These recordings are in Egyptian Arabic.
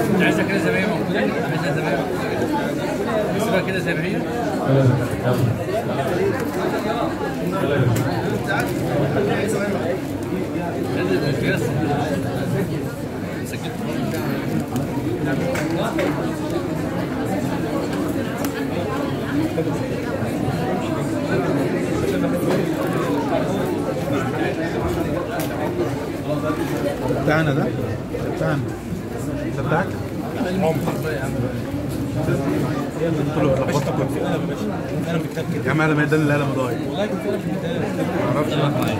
انت عايزها كده زي ما هي موجوده عايزها زي ما هي موجوده سيبها كده زي ما هي لازم القياس سكت بتاعنا ده بتاعنا ده بتاعك قلت له لخبطتك كنت في قلم انا بكتاب كده يا عم انا ما اداني القلم ضايع والله كنت انا في الكتاب ما اعرفش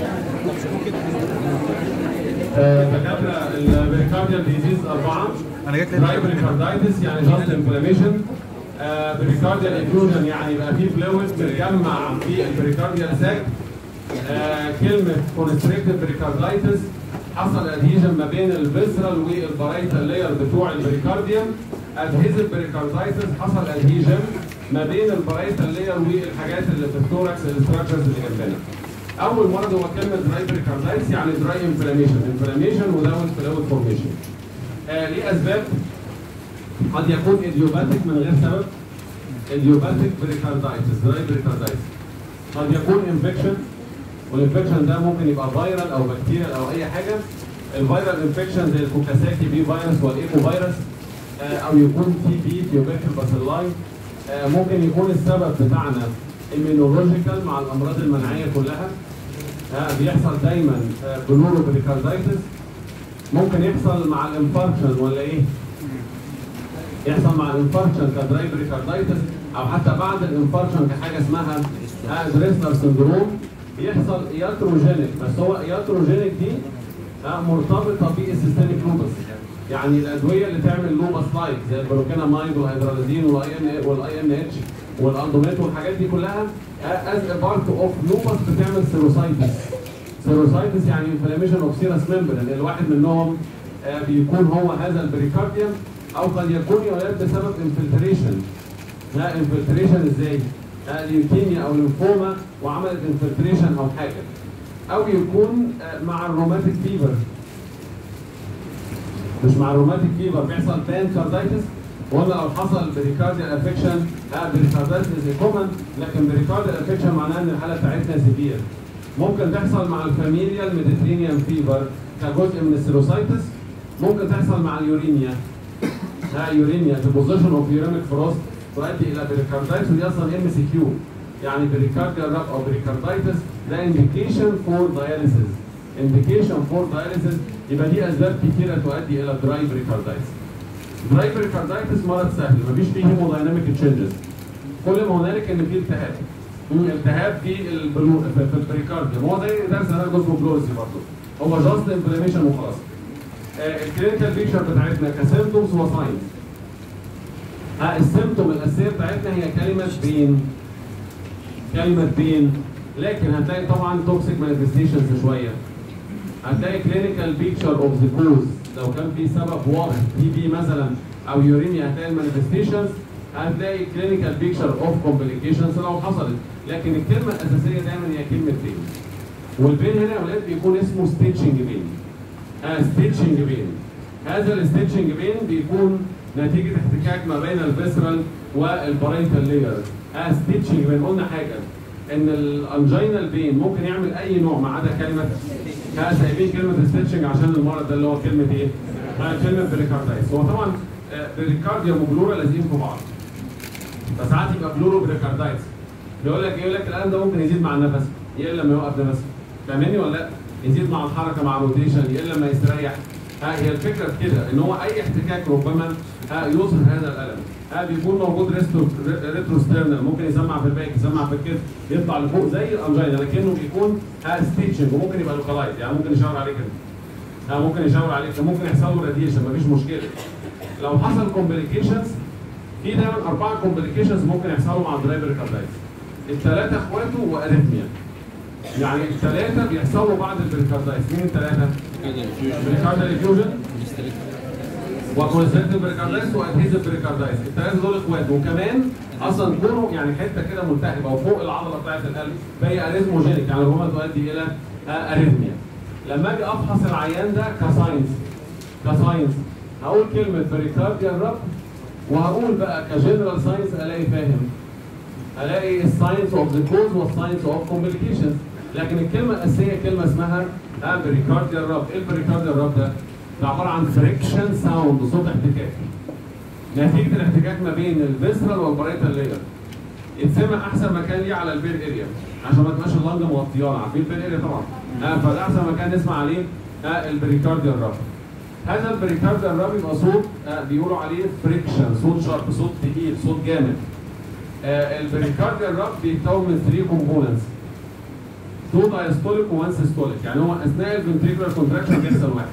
دكاتره البريكارديال ديزيز اربعه انا جات لي برايم بريكاردايتس يعني جاست انفلاميشن بريكارديال انفيوجن يعني يبقى فيه فلويد متجمع في البريكارديال ساك آه، كلمه كونستريكتيف بريكاردايتس حصل ادهيجن ما بين الفيسرال والبرايتال لاير بتوع البريكارديوم ادهيزيف بريكاردايتس حصل ادهيجن ما بين البرايتال لاير والحاجات اللي في الثوركس الاستراكشرز اللي جنبنا اول مرض هو كلمه دراي بريكاردايتس يعني دراي انفلاميشن انفلاميشن وداون فلويد فورميشن آه ليه اسباب قد يكون ايديوباتيك من غير سبب ايديوباتيك بريكاردايتس دراي بريكاردايتس قد يكون انفكشن والانفكشن ده ممكن يبقى فيرال او بكتيريال او اي حاجه الفيرال انفكشن زي الكوكاساكي بي فيروس والايكو فيروس آه، او يكون تي بي تيوبيكل باسيلاي آه، ممكن يكون السبب بتاعنا immunological مع الامراض المناعيه كلها آه، بيحصل دايما بلورو بريكاردايتس ممكن يحصل مع الانفاركشن ولا ايه؟ يحصل مع الانفاركشن كدراي بريكاردايتس او حتى بعد الانفاركشن كحاجه اسمها دريسلر سندروم يحصل ياتروجينيك بس هو ياتروجينيك دي آه، مرتبطه بالسيستميك لوبس يعني الادويه اللي تعمل لوبس لايك زي البروكينامايد والهيدرالازين والاي ان والاي ان اتش والاندوميت والحاجات دي كلها از بارت اوف لوبس بتعمل سيروسايتس سيروسايتس يعني انفلاميشن اوف سيرس ممبرين الواحد منهم آه، بيكون هو هذا البريكارديوم او قد يكون يولد بسبب انفلتريشن ها انفلتريشن ازاي؟ آه، ليوكيميا او ليمفوما وعملت انفلتريشن او حاجه او يكون آه، مع الروماتيك فيفر مش مع الروماتيك فيفر بيحصل بان كاردايتس ولا لو حصل بريكارديال افكشن لا بريكاردايتس از كومن لكن بريكارديال افكشن معناه ان الحاله بتاعتنا سيفير ممكن تحصل مع الفاميليال ميديترينيان فيفر كجزء من السيروسايتس ممكن تحصل مع اليوريميا ها يوريميا في بوزيشن اوف يوريميك فروست تؤدي الى بريكاردايتس ودي اصلا ام سي كيو يعني بريكارديال راب او بريكاردايتس ده انديكيشن فور داياليسيس انديكيشن فور داياليسيس يبقى دي اسباب كتيره تؤدي الى دراي بريكاردايتس دراي بريكاردايتس مرض سهل مفيش فيه هيمودايناميك تشينجز كل ما هنالك ان في التهاب التهاب في البلو في في البريكارديوم هو زي درس انا جزء بلورسي برضه هو جاست انفلاميشن وخلاص آه، الكلينيكال بيكشر بتاعتنا كسيمتومز وساينز ها السيمتوم الاساسيه بتاعتنا هي كلمه بين كلمه بين لكن هتلاقي طبعا توكسيك مانيفستيشنز شويه هتلاقي كلينيكال بيكتشر اوف ذا كوز لو كان في سبب واضح تي بي مثلا او يوريميا هتلاقي المانيفستيشنز هتلاقي كلينيكال بيكتشر اوف كومبليكيشنز لو حصلت لكن الكلمه الاساسيه دايما هي كلمه بين والبين هنا يا ولاد بيكون اسمه ستيتشنج بين آه ستيتشنج بين هذا الستيتشنج بين بيكون نتيجه احتكاك ما بين الفيسرال والبارينتال لاير آه ستيتشنج بين قلنا حاجه ان الانجينال بين ممكن يعمل اي نوع ما عدا كلمه ها سايبين كلمه ستيتشنج عشان المرض ده اللي هو كلمه ايه؟ ها كلمه بريكاردايتس هو طبعا آه، بريكارديوم وبلورا لازقين في بعض فساعات يبقى بلورو بريكاردايتس بيقول لك ايه يقول لك الالم ده ممكن يزيد مع النفس يقل لما يوقف نفسه فاهمني ولا لا؟ يزيد مع الحركه مع الروتيشن يقل لما يستريح ها هي الفكره في كده ان هو اي احتكاك ربما ها يظهر هذا الالم ها بيكون موجود ريستو ريتروسترنال ممكن يسمع في الباك يسمع في الكتف يطلع لفوق زي الانجينا لكنه بيكون ها ستيتشنج وممكن يبقى لوكالايز يعني ممكن يشاور عليه كده ها ممكن يشاور عليه كده ممكن يحصل له راديشن مفيش مشكله لو حصل كومبليكيشنز في دايما اربعه كومبليكيشنز ممكن يحصلوا مع الدرايفر كاردايتس الثلاثه اخواته واريثميا يعني الثلاثه بيحصلوا بعد البريكاردايتس مين الثلاثه؟ بريكاردال انفيوجن وكونستريكتيف بريكاردايتس وادهيزيف بريكاردايتس الثلاثه دول اخوات وكمان اصلا كونه يعني حته كده ملتهبه وفوق العضله بتاعت القلب فهي اريثموجينيك يعني ربما تؤدي الى آه، اريثميا لما اجي افحص العيان ده كساينس كساينس هقول كلمه بريكارديال رب وهقول بقى كجنرال ساينس الاقي فاهم الاقي الساينس اوف ذا كوز والساينس اوف كومبليكيشنز لكن الكلمه الاساسيه كلمه اسمها بريكارديال رب ايه البريكارديال رب ده؟ ده عباره عن فريكشن ساوند صوت احتكاك نتيجه الاحتكاك ما بين الفيسرال والبرايتال لاير يتسمع احسن مكان ليه على البير اريا عشان ما تبقاش اللنجه مغطيانه عارفين البير اريا طبعا آه فده احسن مكان نسمع عليه آه البريكارديال رب هذا البريكارديال رب يبقى صوت آه بيقولوا عليه فريكشن صوت شارب صوت تقيل صوت جامد آه البريكارديال رب بيتكون من 3 كومبوننتس تو دايستوليك وان سيستوليك يعني هو اثناء الفنتريكولار كونتراكشن بيحصل واحد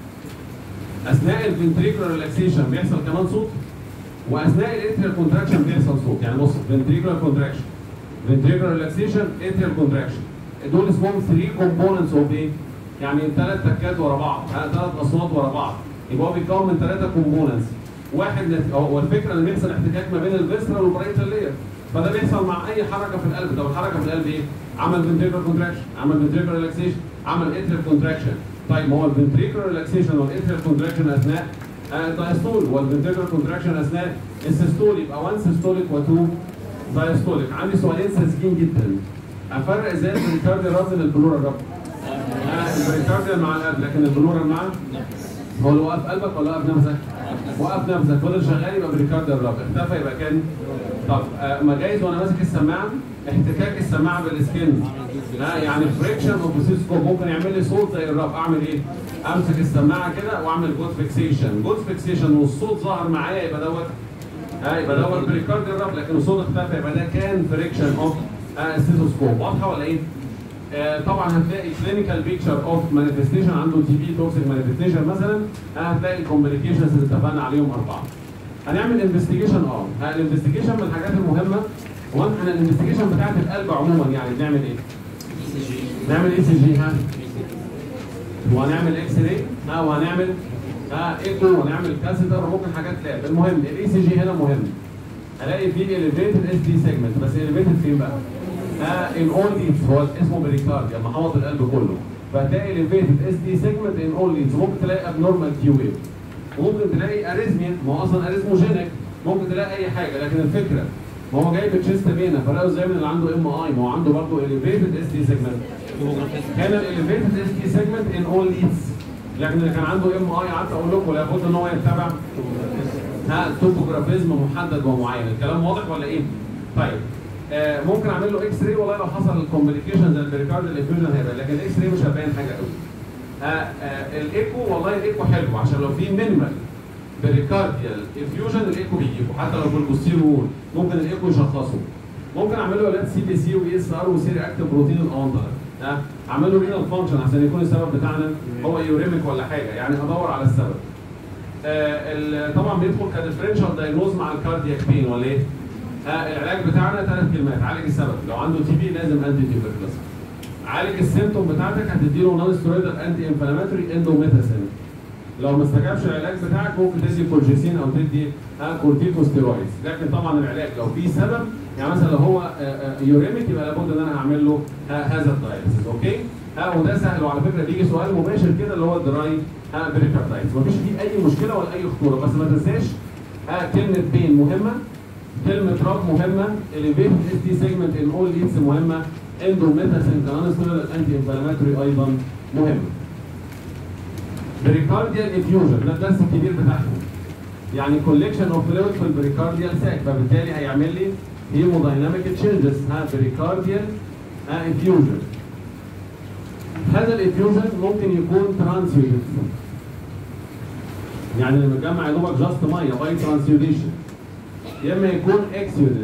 اثناء الفنتريكولار ريلاكسيشن بيحصل كمان صوت واثناء الاتريال كونتراكشن بيحصل صوت يعني بص فنتريكولار كونتراكشن فنتريكولار ريلاكسيشن اتريال كونتراكشن دول اسمهم 3 كومبوننتس اوف ايه؟ يعني ثلاث تكات ورا بعض ثلاث اصوات ورا بعض يبقى هو بيتكون من ثلاثه كومبوننتس واحد نت... هو الفكره ان بيحصل احتكاك ما بين الفيسرال والبرايتال لاير فده بيحصل مع اي حركه في القلب طب الحركه في القلب ايه؟ عمل فنتريكولار كونتراكشن عمل فنتريكولار ريلاكسيشن عمل اتريال كونتراكشن طيب ما هو الفنتريكولار ريلاكسيشن والاتريال كونتراكشن اثناء الدايستول والفنتريكولار كونتراكشن اثناء السيستول يبقى 1 سيستوليك و2 دايستوليك عندي سؤالين ساذجين جدا افرق ازاي البريكارديال رب من البلورال رب؟ آه البريكارديال مع القلب لكن البلورال مع هو اللي وقف قلبك ولا وقف نفسك؟ وقف نفسك فضل شغال يبقى بريكارديال رب اختفى يبقى كان طب آه ما جايز وانا ماسك السماعه احتكاك السماعه بالسكن ها يعني فريكشن اوف سكوب ممكن يعمل لي صوت زي الراب اعمل ايه؟ امسك السماعه كده واعمل جود فيكسيشن جود فيكسيشن والصوت ظهر معايا يبقى دوت ها يبقى دوت بريكارديال راب لكن الصوت اختفى يبقى ده كان فريكشن اوف ستيثوسكوب واضحه ولا ايه؟ آه طبعا هتلاقي كلينيكال بيكتشر اوف مانيفستيشن عنده تي بي توكسيك مانيفستيشن مثلا آه هتلاقي الكومبليكيشنز اللي اتفقنا عليهم اربعه. هنعمل انفستيجيشن اه الانفستيجيشن من الحاجات المهمه هو احنا الانفستيجيشن بتاعت القلب عموما يعني بنعمل ايه؟ نعمل اي سي جي ها وهنعمل اكس راي ها وهنعمل ها ايكو وهنعمل كاسيتر وممكن حاجات لاب المهم الاي سي جي هنا مهم الاقي فيه اليفيتد اس دي سيجمنت بس اليفيتد فين بقى؟ ها ان اول ليدز هو اسمه بريكارد يعني محوط القلب كله فهتلاقي اليفيتد اس دي سيجمنت ان اول ليدز ممكن تلاقي ابنورمال كيو ويف وممكن تلاقي اريزميا ما هو اصلا اريزموجينيك ممكن تلاقي اي حاجه لكن الفكره ما هو جايب تشيست فينا فلقوا ازاي من اللي عنده ام اي ما هو عنده برضه اليفيتد اس دي سيجمنت كان الاليفيتد اس دي سيجمنت ان اول ليدز لكن اللي كان عنده ام اي قعدت اقول لكم لابد ان هو يتبع ها توبوجرافيزم محدد ومعين الكلام واضح ولا ايه؟ طيب آه ممكن اعمل له اكس راي والله لو حصل الكومبليكيشن زي البريكارديال افيوجن هيبقى لكن الاكس راي مش هيبين حاجه قوي. آه آه الايكو والله الايكو حلو عشان لو في مينيمال بريكارديال افيوجن الايكو بيجيبه حتى لو في البوستير وول ممكن الايكو يشخصه. ممكن اعمل له ولاد سي بي سي واي اس ار وسي رياكتيف بروتين الاونتر ها اعمل له رينال فانكشن عشان يكون السبب بتاعنا هو يوريميك ولا حاجه يعني ادور على السبب. آه طبعا بيدخل كديفرنشال دايجنوز مع الكاردياك بين ولا ايه؟ آه العلاج بتاعنا ثلاث كلمات عالج السبب لو عنده تي بي لازم انتي تيوبركلوز عالج السيمتوم بتاعتك هتديله نون ستيرويدال انتي انفلاماتوري اندوميثاسين لو ما استجابش العلاج بتاعك ممكن تدي كولجيسين او تدي آه كورتيكوستيرويدز لكن طبعا العلاج لو في سبب يعني مثلا لو هو يوريميك يبقى لابد ان انا هعمل له هذا الدايلسيس اوكي ها وده سهل وعلى فكره بيجي سؤال مباشر كده اللي هو الدراي بريكاردايتس مفيش فيه اي مشكله ولا اي خطوره بس ما تنساش كلمه بين مهمه كلمة راب مهمة اليفيتد اس دي سيجمنت ان اول ليدز مهمة اندوميثاسين كمان ستيرويد انتي انفلاماتوري ايضا مهم. بريكارديال افيوجن ده الدرس الكبير بتاعهم. يعني كوليكشن اوف فلويد في البريكارديال ساك فبالتالي هيعمل لي هيمودايناميك تشينجز ها بريكارديال افيوجن. هذا الافيوجن ممكن يكون ترانسيوديت يعني اللي متجمع يا دوبك جاست ميه باي ترانسيوديشن يا اما يكون اكسيوديت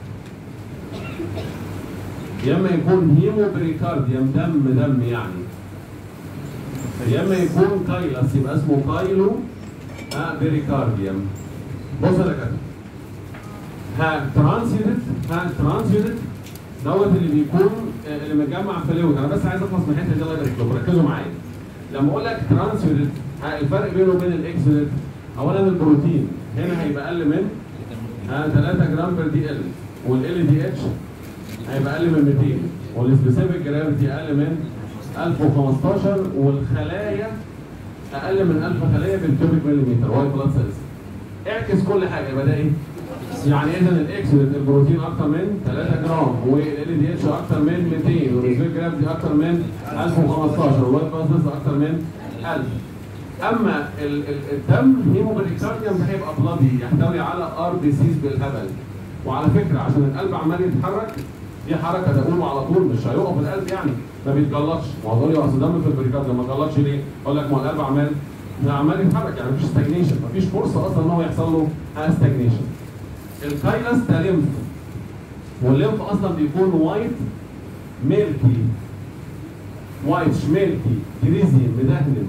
يا اما يكون هيمو بريكارديوم دم دم يعني يا اما يكون كايلس يبقى اسمه كايلو ها بريكارديوم بص يا دكاتره ها ترانسيوديت ها ترانسيوديت دوت اللي بيكون اللي متجمع فلويد انا بس عايز اخلص من الحته دي الله يبارك لكم ركزوا معايا لما اقول لك ترانسيوديت الفرق بينه وبين الاكسيوديت اولا البروتين هنا هيبقى اقل من ها 3 جرام بر دي ال والال دي اتش هيبقى اقل من 200 والسبيسيفيك جرافيتي اقل من 1015 والخلايا اقل من 1000 خليه بالكيوبيك مليمتر وايت بلاد سيلز اعكس كل حاجه يبقى ده ايه؟ يعني اذا الاكس البروتين اكتر من 3 جرام والال دي اتش اكتر من 200 والريسبيك جرام دي اكتر من 1015 والوايت بلاد سيلز اكتر من 1000 اما ال- ال- الدم هيموبريكارديوم ده هيبقى بلادي يحتوي على ار بي سيز بالهبل وعلى فكره عشان القلب عمال يتحرك دي حركه تقوم على طول مش هيقف القلب يعني ما بيتجلطش ما هو لي اصل دم في البريكارديوم ما جلطش ليه؟ اقول لك ما هو القلب عمال ده عمال يتحرك يعني مفيش ستاجنيشن مفيش فرصه اصلا ان هو يحصل له ستاجنيشن الكايلس ده ليمف والليمف اصلا بيكون وايت ميلكي وايت ميلكي جريزي مدهن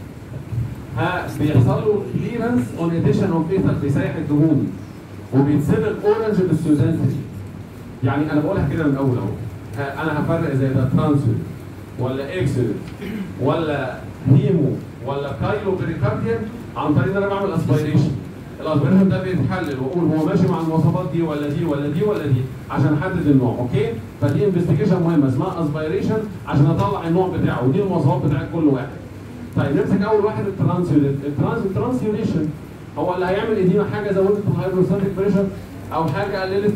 ها بيحصل له كليرنس اون اديشن اوف ايثر بيسيح الدهون وبيتسبب اورنج بالسودانسي يعني انا بقولها كده من الاول اهو ها، انا هفرق زي ده ترانسفير ولا اكسل ولا هيمو ولا كايلو بريكارديان عن طريق ان انا بعمل اسبيريشن الاسبيريشن ده بيتحلل واقول هو ماشي مع المواصفات دي ولا دي ولا دي ولا دي عشان احدد النوع اوكي فدي انفستيجيشن مهمه اسمها اسبيريشن عشان اطلع النوع بتاعه ودي المواصفات بتاعت كل واحد طيب نمسك اول واحد الترانسيوليت الترانسيوليشن هو اللي هيعمل ادينا حاجه زودت الهيدروستاتيك بريشر او حاجه قللت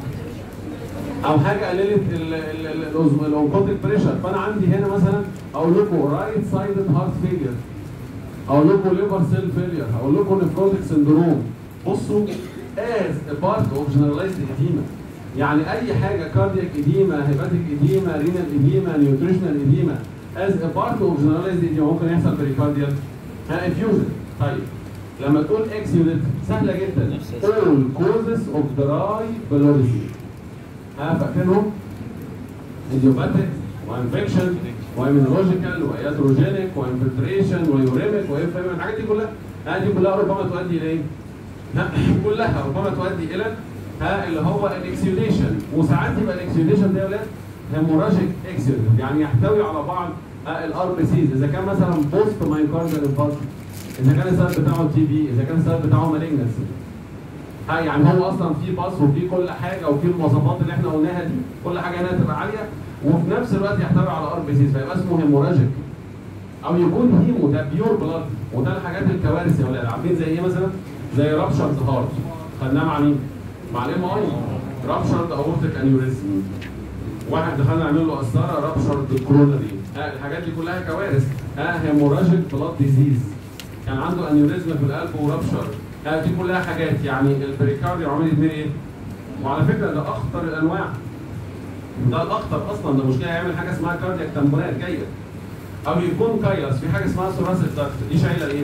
او حاجه قللت الاونكوتيك بريشر فانا عندي هنا مثلا اقول لكم رايت سايدد هارت فيلير اقول لكم ليفر سيل فيلير اقول لكم نيفروتيك سندروم بصوا از بارت اوف جنرالايزد اديما يعني اي حاجه كاردياك اديما هيباتيك اديما رينال اديما نيوتريشنال اديما از بارت اوف جنرالايزد اديما ممكن يحصل بريكارديال انفيوجن طيب لما تقول اكس يونت سهله جدا all causes of dry velocity ها فاكرينهم؟ ايديوباتيك وانفكشن وايمينولوجيكال وياتروجينيك وانفلتريشن ويوريميك وانفلاميك الحاجات دي كلها ها دي كلها ربما تؤدي الى ايه؟ ها كلها ربما تؤدي الى ها اللي هو الاكسيوديشن وساعات يبقى الاكسيوديشن ده يا ولاد هيموراجيك اكسيوديشن يعني يحتوي على بعض الار بي سيز اذا كان مثلا بوست مايكارديال انفاركت اذا كان السبب بتاعه تي بي اذا كان السبب بتاعه مالجنسي ها يعني هو اصلا في باص وفي كل حاجه وفي المواصفات اللي احنا قلناها دي كل حاجه هنا تبقى عاليه وفي نفس الوقت يحتوي على ار بي سيز فيبقى اسمه هيموراجيك او يكون هيمو ده بيور بلاد وده الحاجات الكوارث يا ولاد عارفين زي ايه مثلا؟ زي رابشرد هارت خدناه مع مين؟ مع الام اي رابشرد اورتيك انيوريزم واحد دخلنا نعمل له قسطره رابشرد كرونري ها الحاجات دي كلها كوارث ها هيموراجيك بلاد ديزيز كان عنده انيوريزم في القلب ورابشر ها دي كلها حاجات يعني البريكارديوم عمال يتملي ايه؟ وعلى فكره ده اخطر الانواع ده الاخطر اصلا ده مشكله يعمل حاجه اسمها كاردياك تمبرات جايه او يكون كايلس في حاجه اسمها ثوراسيك داكت دي شايله ايه؟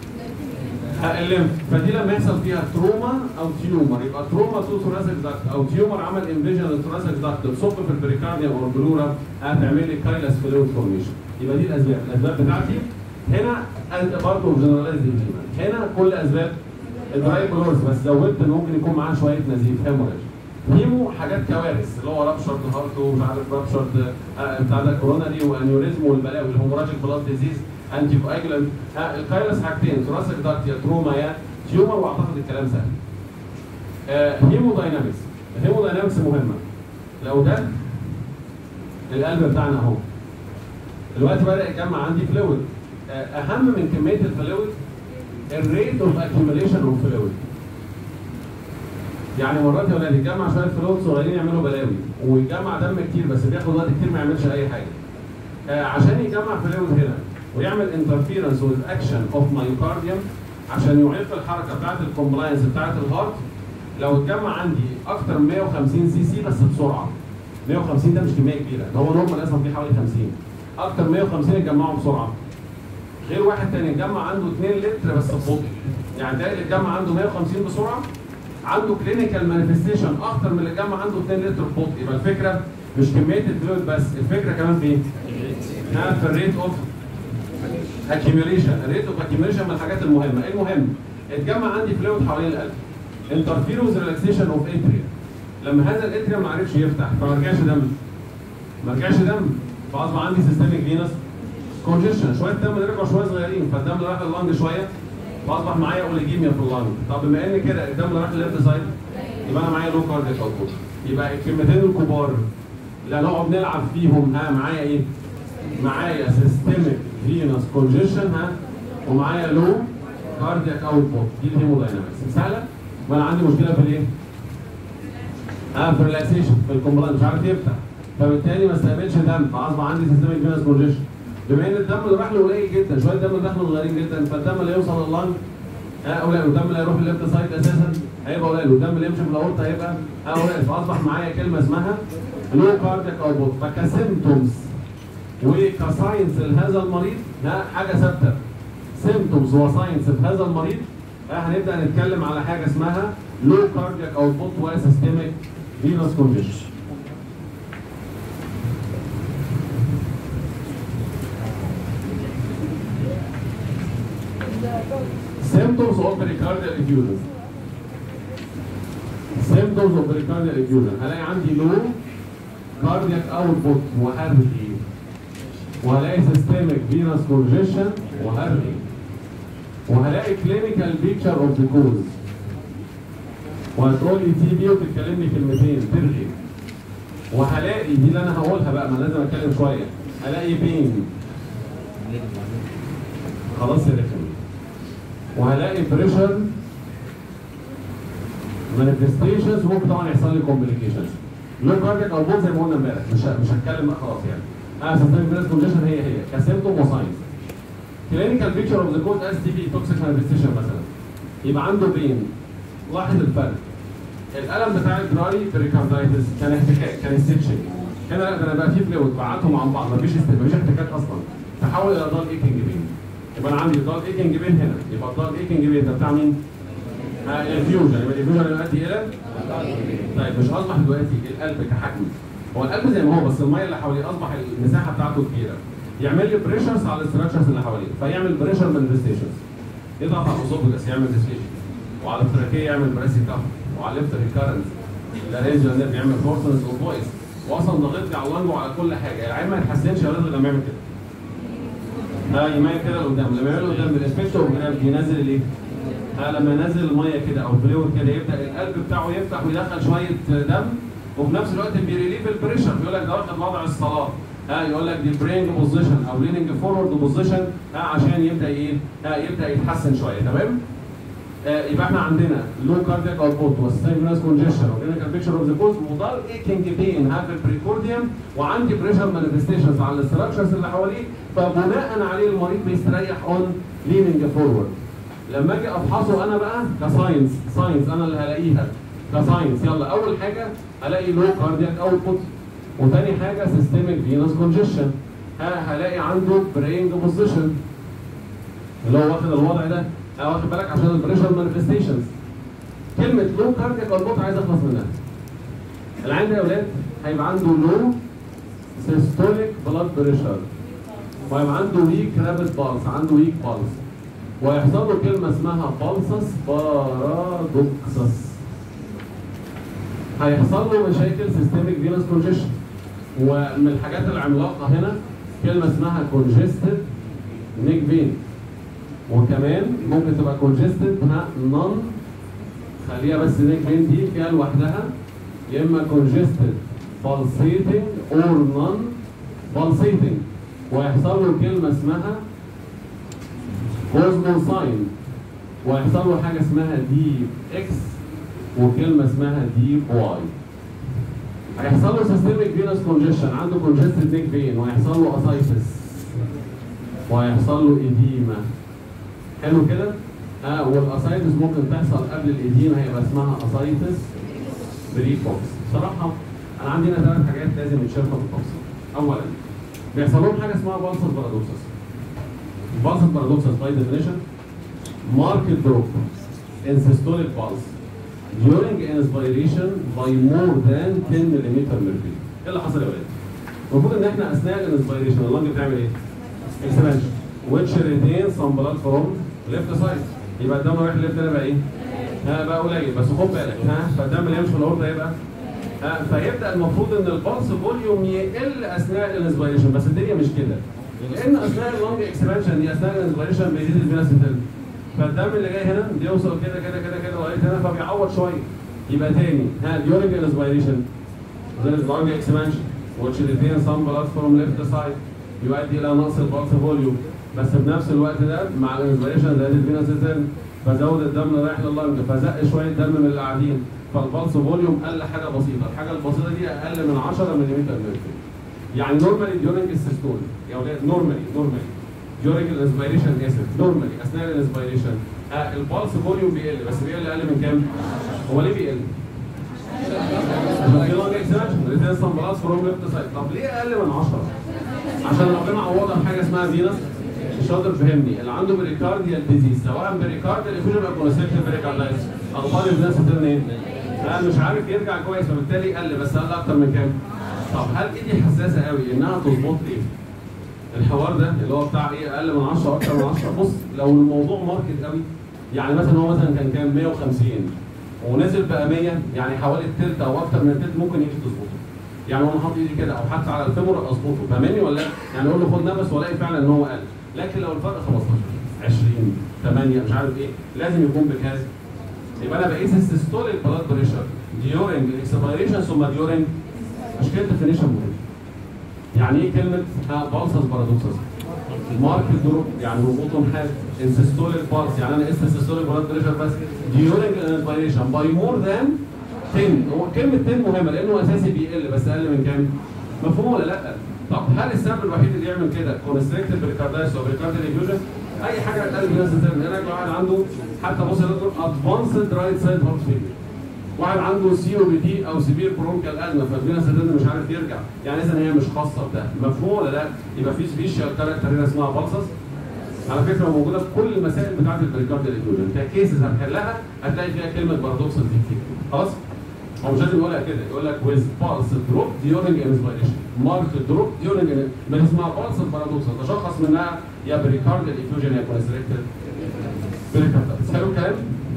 ها، الليمف فدي لما يحصل فيها تروما او تيومر يبقى تروما تو ثوراسيك داكت او تيومر عمل انفيجن للثوراسيك داكت تصب في البريكارديوم او البلورا هتعمل لي كايلس فلويد فورميشن يبقى دي الاسباب الاسباب بتاعتي هنا برضه جنرالايز هنا كل اسباب الدراي بلورز بس زودت ان ممكن يكون معاه شويه نزيف هيموريج هيمو حاجات كوارث اللي هو رابشرد هارت ومش عارف رابشرد آه، بتاع ده كوروناري وانيوريزم والبلاوي الهيموراجيك بلاد ديزيز انتي كواجلانت الكايلس حاجتين ثوراسيك داكت يا تروما يا تيومر واعتقد الكلام سهل آه، هيمو داينامكس الهيمو داينامكس مهمه لو ده القلب بتاعنا اهو دلوقتي بدا يتجمع عندي فلويد اهم من كميه الفلويد الريت اوف اكيوميليشن اوف فلويد يعني مرات يا ولاد يتجمع شويه فلويد صغيرين يعملوا بلاوي ويجمع دم كتير بس بياخد وقت كتير ما يعملش اي حاجه آه عشان يجمع فلويد هنا ويعمل انترفيرنس وذ اكشن اوف مايوكارديوم عشان يعيق الحركه بتاعت الكومبلاينس بتاعت الهارت لو اتجمع عندي اكتر من 150 سي سي بس بسرعه 150 ده مش كميه كبيره ده هو نورمال اصلا فيه حوالي 50 اكتر من 150 اتجمعوا بسرعه غير واحد تاني اتجمع عنده 2 لتر بس ببطء يعني ده اللي اتجمع عنده 150 بسرعه عنده كلينيكال مانيفستيشن اكتر من اللي اتجمع عنده 2 لتر ببطء يبقى الفكره مش كميه الفلويد بس الفكره كمان في ايه؟ ها في الريت اوف اكيوميليشن الريت اوف اكيوميليشن من الحاجات المهمه المهم اتجمع عندي فلويد حوالين القلب انترفيروز ريلاكسيشن اوف اتريا لما هذا الاتريا ما عرفش يفتح فما رجعش دم ما رجعش دم فاصبح عندي سيستميك فينس كونجيشن شويه دم رجعوا شويه صغيرين فالدم اللي راح لللنج شويه فاصبح معايا اوليجيميا في اللنج طب بما ان كده الدم اللي راح للليفت سايد يبقى انا معايا لو كاردياك اوتبوت يبقى الكلمتين الكبار اللي هنقعد نلعب فيهم ها معايا ايه؟ معايا سيستميك فينس كونجيشن ها ومعايا لو كاردياك اوتبوت دي الهيموداينامكس سهله وانا عندي مشكله في الايه؟ اه في الريلاكسيشن في الكومبلاين مش عارف يفتح فبالتالي ما استقبلش دم فاصبح عندي سيستميك فينس كونجيشن بما ان الدم اللي راح له قليل جدا شويه دم داخله صغيرين جدا فالدم اللي يوصل لللنج اه قليل والدم اللي هيروح الليفت سايد اساسا هيبقى قليل والدم اللي يمشي في الاورطه هيبقى اه قليل فاصبح معايا كلمه اسمها لو كاردياك اوتبوت فكسيمتومز وكساينس لهذا المريض ده حاجه ثابته سيمتومز وساينس في هذا المريض آه هنبدا نتكلم على حاجه اسمها لو كاردياك اوتبوت وسيستميك فينوس كونجيشن symptoms of pericardial effusion symptoms of pericardial effusion هلاقي عندي low cardiac output وهرجي وهلاقي systemic venous congestion وهرجي وهلاقي clinical picture of the cause وهتقول لي تي بي وتتكلمني كلمتين ترغي وهلاقي دي اللي انا هقولها بقى ما لازم اتكلم شويه هلاقي بين خلاص يا رخم وهلاقي بريشر مانيفستيشنز ممكن طبعا يحصل لي كومبليكيشنز لو كاردياك او بوت زي ما قلنا امبارح مش مش هتكلم بقى خلاص يعني اه سيستميك بريس كونجيشن هي هي كسيمتوم وساينس كلينيكال بيكتشر اوف ذا كود اس تي بي توكسيك مانيفستيشن مثلا يبقى عنده بين لاحظ الفرق الالم بتاع الدراي بريكاردايتس كان احتكاك كان ستيتشنج هنا لا ده انا بقى في فلويد بعتهم عن بعض مفيش است- مفيش احتكاك اصلا تحول الى دال ايكنج بين يبقى انا عندي دال ايكنج بين هنا يبقى الدال ايكنج بين ده بتاع مين؟ آه الفيوجن يبقى الفيوجن يؤدي الى طيب مش اصبح دلوقتي القلب كحجم هو القلب زي ما هو بس الميه اللي حواليه اصبح المساحه بتاعته كبيره يعمل لي بريشرز على الاستراكشرز اللي حواليه فيعمل بريشر مانيفستيشنز يضغط على الاسوفجس يعمل ديسليشن وعلى التراكيه يعمل براسي كف وعلى الليفت ريكارنس الارينجر نيرف يعمل فورسنس اوف فويس واصلا ضغط لي على اللنج وعلى كل حاجه العين ما يتحسنش يا راجل لما يعمل كده ها يميل كده لقدام لما يعمل قدام بالاسبكتور بينزل الايه؟ ها لما ينزل الميه كده او فلويد كده يبدا القلب بتاعه يفتح ويدخل شويه دم وفي نفس الوقت بيريليف البريشر بيقول لك ده واخد وضع الصلاه ها يقول لك دي برينج بوزيشن او ليننج فورورد بوزيشن ها عشان يبدا ايه؟ ها يبدا يتحسن شويه تمام؟ آه يبقى احنا عندنا لو كاردياك اوتبوت وستاجنس كونجيشن وكلينيكال بيكتشر اوف ذا كوز وضل ايكنج بين هاف البريكورديوم وعندي بريشر مانيفستيشنز على الاستراكشرز اللي حواليه فبناء عليه المريض بيستريح اون ليننج فورورد لما اجي افحصه انا بقى كساينس ساينس انا اللي هلاقيها كساينس يلا اول حاجه الاقي لو كاردياك اوتبوت وتاني حاجه سيستميك فينوس كونجيشن ها هلاقي عنده برينج بوزيشن اللي هو واخد الوضع ده اه واخد بالك عشان البريشر مانيفستيشنز كلمه لو كاردياك اوتبوت عايز اخلص منها العين ده يا اولاد هيبقى عنده لو سيستوليك بلاد بريشر وهيبقى عنده ويك رابid بالس عنده ويك بالس ويحصل له كلمه اسمها بالسس بارادوكسس هيحصل له مشاكل سيستميك فينوس كونجيشن ومن الحاجات العملاقه هنا كلمه اسمها كونجستد نيك فين وكمان ممكن تبقى كونجستد ها نون خليها بس نيك فين دي فيها لوحدها يا اما كونجستد pulsating اور نون pulsating ويحصل له كلمه اسمها كوزمو ساين ويحصل له حاجه اسمها دي اكس وكلمه اسمها دي واي هيحصل له سيستميك فينوس كونجيشن عنده كونجستد نيك فين وهيحصل له اسايتس وهيحصل له ايديما حلو كده؟ اه والاسايتس ممكن تحصل قبل الايديما هيبقى اسمها اسايتس بريكوكس بصراحه انا عندي هنا ثلاث حاجات لازم نتشاركها بالتفصيل اولا بيحصل لهم حاجه اسمها بالسس بارادوكسس البالسس بارادوكسس باي ديفينيشن marked drop in systolic pulse during inspiration by more than 10 mm mercury ايه اللي حصل يا ولاد؟ المفروض ان احنا اثناء الانسبيريشن اللنج بتعمل ايه؟ اكسبانشن which retains some blood from left side يبقى الدم رايح ليفت هنا بقى ايه؟ ها بقى قليل بس خد بالك ها فالدم اللي يمشي في الاورطه يبقى ها فيبدا المفروض ان البلس فوليوم يقل اثناء الانسبيريشن بس الدنيا مش كده لان اثناء اللونج اكسبانشن دي اثناء الانسبيريشن بيزيد الفينس فالدم اللي جاي هنا بيوصل كده كده كده كده لغايه هنا فبيعوض شويه يبقى تاني ها during الانسبيريشن there is long expansion which retains some blood from left side يؤدي الى نقص البلس فوليوم بس في نفس الوقت ده مع الانسبيريشن زاد الفينوس ريتيرن فزود الدم رايح لللنج فزق شويه دم من اللي قاعدين فالبلس فوليوم قل حاجه بسيطه الحاجه البسيطه دي اقل من 10 ملم ميركوري يعني نورمالي ديورنج السيستول يا ولاد نورمالي نورمالي ديورنج الانسبيريشن اسف نورمالي اثناء الانسبيريشن آه البلس فوليوم بيقل بس بيقل اقل من كام؟ هو ليه بيقل؟ عشان في لونج اكسبانشن ريزيستنس بلس فروم ليفت سايد طب ليه اقل من 10 عشان ربنا عوضها بحاجه اسمها فينس الشاطر فهمني اللي عنده بريكارديال ديزيز سواء بريكارديال افيوجن او كونستريكتيف بريكاردايتس اخبار الناس بتقول ايه؟ لا مش عارف يرجع كويس فبالتالي قل بس قل اكتر من كام؟ طب هل ايدي حساسه قوي انها تظبط لي الحوار ده اللي هو بتاع ايه اقل من 10 اكتر من 10 بص لو الموضوع ماركت قوي يعني مثلا هو مثلا كان كام 150 ونزل بقى 100 يعني حوالي التلت او اكتر من التلت ممكن يجي تظبطه يعني وانا حاطط ايدي كده او حتى على الفيمور اظبطه فاهمني ولا لا؟ يعني اقول له خد نفس والاقي فعلا ان هو قل لكن لو الفرق 15 20 8 مش عارف ايه لازم يكون بكذا يبقى انا بقيس السيستوليك بلاد بريشر ديورنج الاكسبيريشن ثم ديورنج مش كده ديفينيشن مهم يعني ايه كلمه بالسس بارادوكسس مارك دروب يعني ربطهم حاد انسيستوليك بالس يعني انا قست السيستوليك بلاد بريشر بس ديورنج الانسبيريشن باي مور ذان 10 هو كلمه 10 مهمه لانه اساسي بيقل بس اقل من كام؟ مفهوم ولا لا؟ طب هل السبب الوحيد اللي يعمل كده كونستريكتيف بريكاردايس او بريكارديال افيوجن؟ اي حاجه هتقلل الناس التاني هنا واحد عنده حتى بص يا دكتور ادفانسد رايت سايد هارت فيلير واحد عنده سي او بي دي او سيفير برونكال ازمه فالفينس الريتم مش عارف يرجع يعني اذا هي مش خاصه بده مفهوم ولا لا؟ يبقى في سبيشال كاركتر هنا اسمها بالسس على فكره موجوده في كل المسائل بتاعت البريكارديال افيوجن ككيسز هنحلها هتلاقي فيها كلمه بارادوكسال دي كتير خلاص؟ هو مش لازم يقولها كده يقول لك with pulse drop during inspiration marked drop during ما اسمها pulse paradox تشخص منها يا بريكارديال افيوجن يا كونستريكتد بريكارديال حلو الكلام؟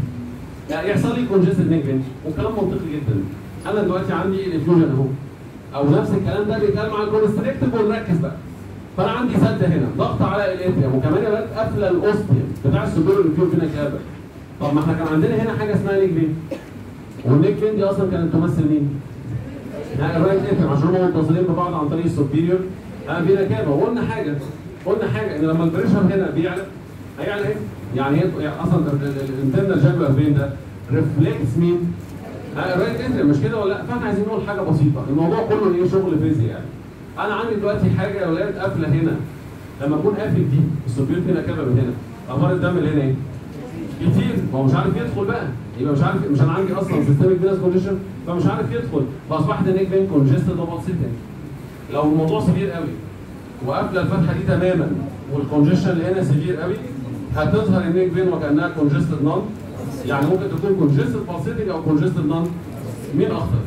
يعني يحصل لي كونجستد نيك بنش وكلام منطقي جدا انا دلوقتي عندي الافيوجن اهو او نفس الكلام ده بيتكلم عن الكونستريكتيف ونركز بقى فانا عندي سد هنا ضغط على الاتريوم وكمان يا ولاد قافله الاوستيوم بتاع السوبر الفيو فينا كابل طب ما احنا كان عندنا هنا حاجه اسمها نيك بين والنيك بين دي اصلا كانت تمثل مين؟ يعني الرايت اتريوم عشان هم متصلين ببعض عن طريق السوبيريور ها فينا كابل وقلنا حاجه قلنا حاجه ان لما البريشر هنا بيعلى هيعلى ايه؟ يعني هي يعني اصلا الانترنال جاكولار فين ده ريفلكس مين؟ ها الرايت اتريوم مش كده ولا لا؟ فاحنا عايزين نقول حاجه بسيطه الموضوع كله ايه شغل فيزياء يعني انا عندي دلوقتي حاجه يا ولاد قافله هنا لما اكون قافل دي السوبير فينا كابل من هنا اخبار الدم اللي هنا ايه؟ كتير ما هو مش عارف يدخل بقى يبقى مش عارف مش انا عندي اصلا سيستميك فينس كونجيشن فمش عارف يدخل فاصبحت النيك فين كونجستد دبل سيتنج لو الموضوع سيفير قوي وقافله الفتحه دي تماما والكونجيشن اللي هنا سيفير قوي هتظهر النيك فين وكانها كونجستد نون يعني ممكن تكون كونجستد بالسيتنج او كونجستد نون مين اخطر؟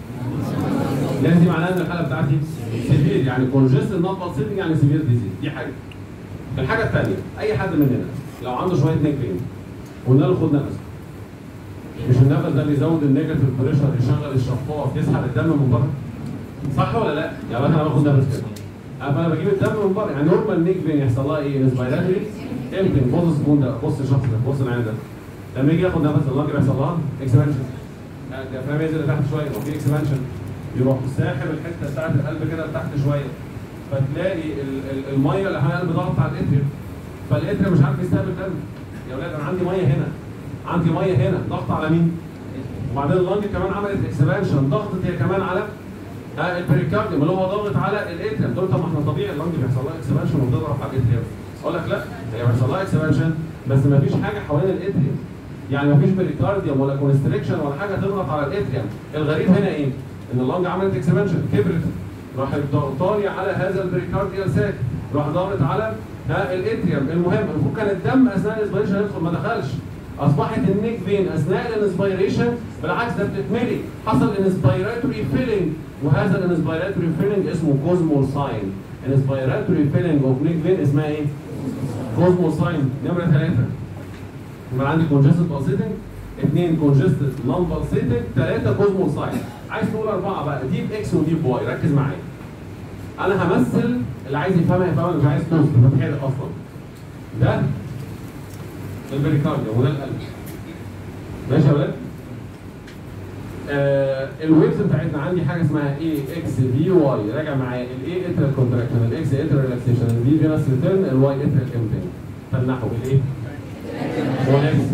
لان دي معناها ان الحاله بتاعتي سيفير يعني كونجستد نون بالسيتنج يعني سيفير ديزيز دي حاجه الحاجه الثانيه اي حد مننا لو عنده شويه نيك فين قلنا له خد نفس مش النفس ده بيزود النيجاتيف بريشر يشغل الشفاط يسحب الدم من بره صح ولا لا؟ يعني انا باخد نفس كده فانا بجيب الدم من بره يعني نورمال نيك فين يحصل لها ايه؟ انسبيراتوري امبين بص السبون ده بص الشخص ده بص العين ده لما يجي ياخد نفس اللنج بيحصل لها اكسبانشن الديافرام ينزل لتحت شويه وفي اكسبانشن يروح ساحب الحته بتاعت القلب كده لتحت شويه فتلاقي ال- ال- الميه اللي حوالين القلب ضغط على الاتريوم فالاتريوم مش عارف يستقبل دم يا ولاد انا عندي ميه هنا عندي ميه هنا ضغط على مين؟ وبعدين اللنج كمان عملت اكسبانشن ضغطت هي كمان على ها البريكارديوم اللي هو ضاغط على الاتريوم دول طب ما احنا طبيعي اللنج بيحصل لها اكسبانشن وبتضغط على الاتريوم اقول لك لا هي بيحصل لها اكسبانشن بس ما فيش حاجه حوالين الاتريوم يعني ما فيش بريكارديوم ولا كونستريكشن ولا حاجه تضغط على الاتريوم الغريب هنا ايه؟ ان اللنج عملت اكسبانشن كبرت راح ضغطالي على هذا البريكارديال ساك راح ضاغط على ها الاتريوم المهم المفروض كان الدم اثناء الانسبيريشن يدخل ما دخلش اصبحت النيك فين اثناء الانسبيريشن بالعكس ده بتتملي حصل انسبيراتوري فيلينج وهذا الانسبيراتوري فيلينج اسمه كوزمول ساين انسبيراتوري فيلينج اوف نيك فين اسمها ايه؟ كوزمول ساين نمره ثلاثه يبقى عندي كونجستد بالسيتنج اثنين كونجستد نون بالسيتنج ثلاثه كوزمول ساين عايز تقول اربعه بقى ديب اكس وديب واي ركز معايا انا همثل اللي عايز يفهمها يفهمها اللي مش عايز توصل فتحيل اصلا ده البريكارديوم وده القلب ماشي يا ولاد؟ آه الويفز بتاعتنا عندي حاجه اسمها اي اكس في واي راجع معايا الاي اترال كونتراكشن الاكس اترال ريلاكسيشن الفي فينس ريتيرن الواي اترال امبين فلنحو الايه والاكس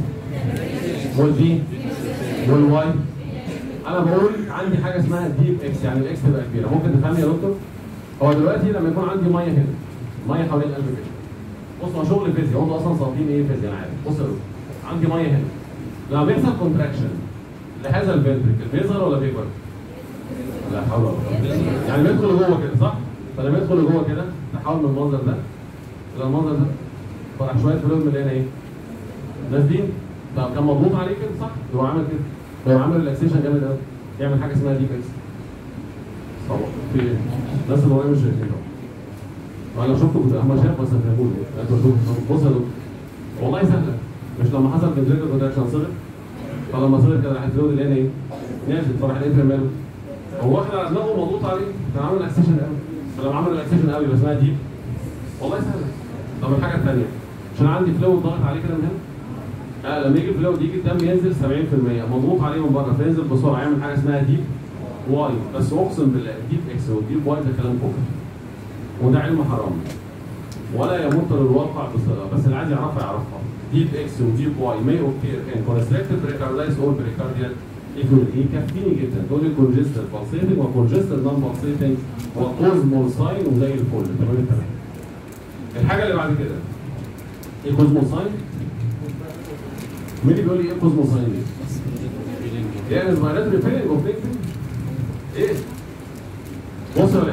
والفي والواي انا بقول عندي حاجه اسمها ديب اكس يعني الاكس تبقى كبيره ممكن تفهمني يا دكتور هو دلوقتي لما يكون عندي ميه هنا ميه حوالين القلب كده بص هو شغل فيزياء هم اصلا صابين ايه فيزياء انا عارف بص يا دكتور عندي ميه هنا لما بيحصل كونتراكشن لهذا الفنتريكل بيظهر ولا بيكبر؟ لا حول ولا قوه يعني بيدخل لجوه كده صح؟ فلما يدخل لجوه كده تحول من المنظر ده الى المنظر ده فراح شويه فلويد مليانه ايه؟ نازلين طب كان مضغوط عليه كده صح؟ هو عمل كده هو عمل ريلاكسيشن جامد قوي يعمل حاجه اسمها ديب اكس طبعا في إيه؟ الناس اللي ورايا مش شايفين طبعا انا لو شفته كنت هم شايف بس هفهموني انتوا شوفوا بص يا دكتور والله سهله مش لما حصل فنتريكل كونتراكشن صغر فلما صغر كده راح الفلويد اللي هنا ايه؟ نازل فراح الاتر ماله هو واخد على دماغه مضغوط عليه كان عامل ريلاكسيشن قوي فلما عمل ريلاكسيشن قوي يبقى اسمها ديب والله سهله طب الحاجه الثانيه عشان عندي فلويد ضاغط عليه كده من هنا آه لما يجي الفلويد يجي الدم ينزل 70% مضغوط عليه من بره فينزل بسرعه يعمل حاجه اسمها ديب واي بس اقسم بالله ديب اكس وديب واي ده كلام كفر وده علم حرام ولا يمت للواقع بصله بس اللي عايز يعرفها يعرفها ديب اكس وديب واي may occur in constricted pericarditis or pericardial equilibrium يكفيني جدا تقول لي congested pulsating وcongested non pulsating وكوز مولساين وزي الفل تمام التمام الحاجه اللي بعد كده ايه كوز مولساين؟ مين اللي بيقول لي ايه كوز مولساين دي؟ يعني اسماعيلات فيلينج اوف ايه؟ بص يا ولاد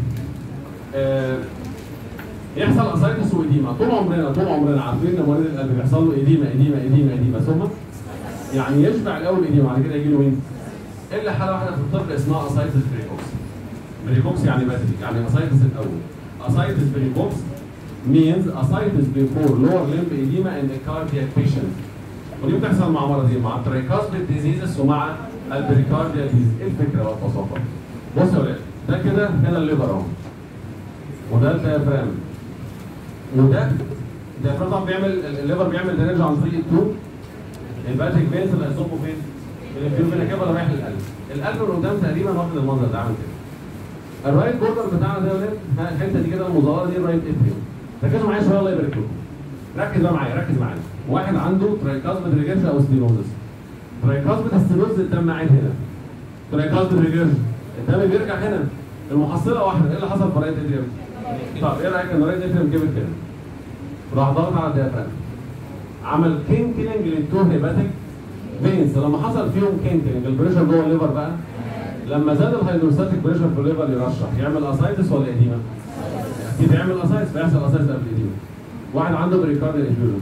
آه يحصل اسايتس واديما طول عمرنا طول عمرنا عارفين ان مريض القلب بيحصل له اديما اديما اديما اديما ثم يعني يشبع الاول اديما بعد كده يجي له مين؟ الا حاله واحده في الطب اسمها اسايتس بريكوكس بريكوكس يعني بدري يعني اسايتس الاول اسايتس بريكوكس means ascites before lower limb edema in a cardiac patient ودي بتحصل مع مرضين مع التريكاسبيد ديزيزز ومع البريكارديا ديزيز ايه الفكره بقى ببساطه؟ بص يا ولاد ده كده هنا الليفر اهو وده الديافرام وده الديافرام طبعا بيعمل الليفر بيعمل درينج عن طريق التوب الباتريك فينز اللي هيصبوا فين؟ الانفيرو فينا كده رايح للقلب القلب اللي قدام تقريبا واخد المنظر ده عامل كده الرايت بوردر بتاعنا ده يا ولاد الحته دي كده المظاهره دي الرايت اتريوم ركزوا معايا شويه الله يبارك لكم ركز بقى معايا ركز معايا واحد عنده ترايكاسبيد ريجرش او ستينوزس ترايكاسبيد ستينوزس الدم قاعد هنا ترايكاسبيد ريجرش الدم بيرجع هنا المحصله واحده ايه اللي حصل في الرايت اتريوم؟ طب ايه رايك ان الرايت اتريوم كبر كده؟ راح ضغط على الديافرام عمل كينكلينج للتو هيباتيك فينز لما حصل فيهم كينكلينج البريشر جوه الليفر بقى لما زاد الهيدروستاتيك بريشر في الليفر يرشح يعمل اسايتس ولا اديما؟ اكيد يعمل اسايتس فيحصل اسايتس قبل اديما واحد عنده بريكارديال انفيوجن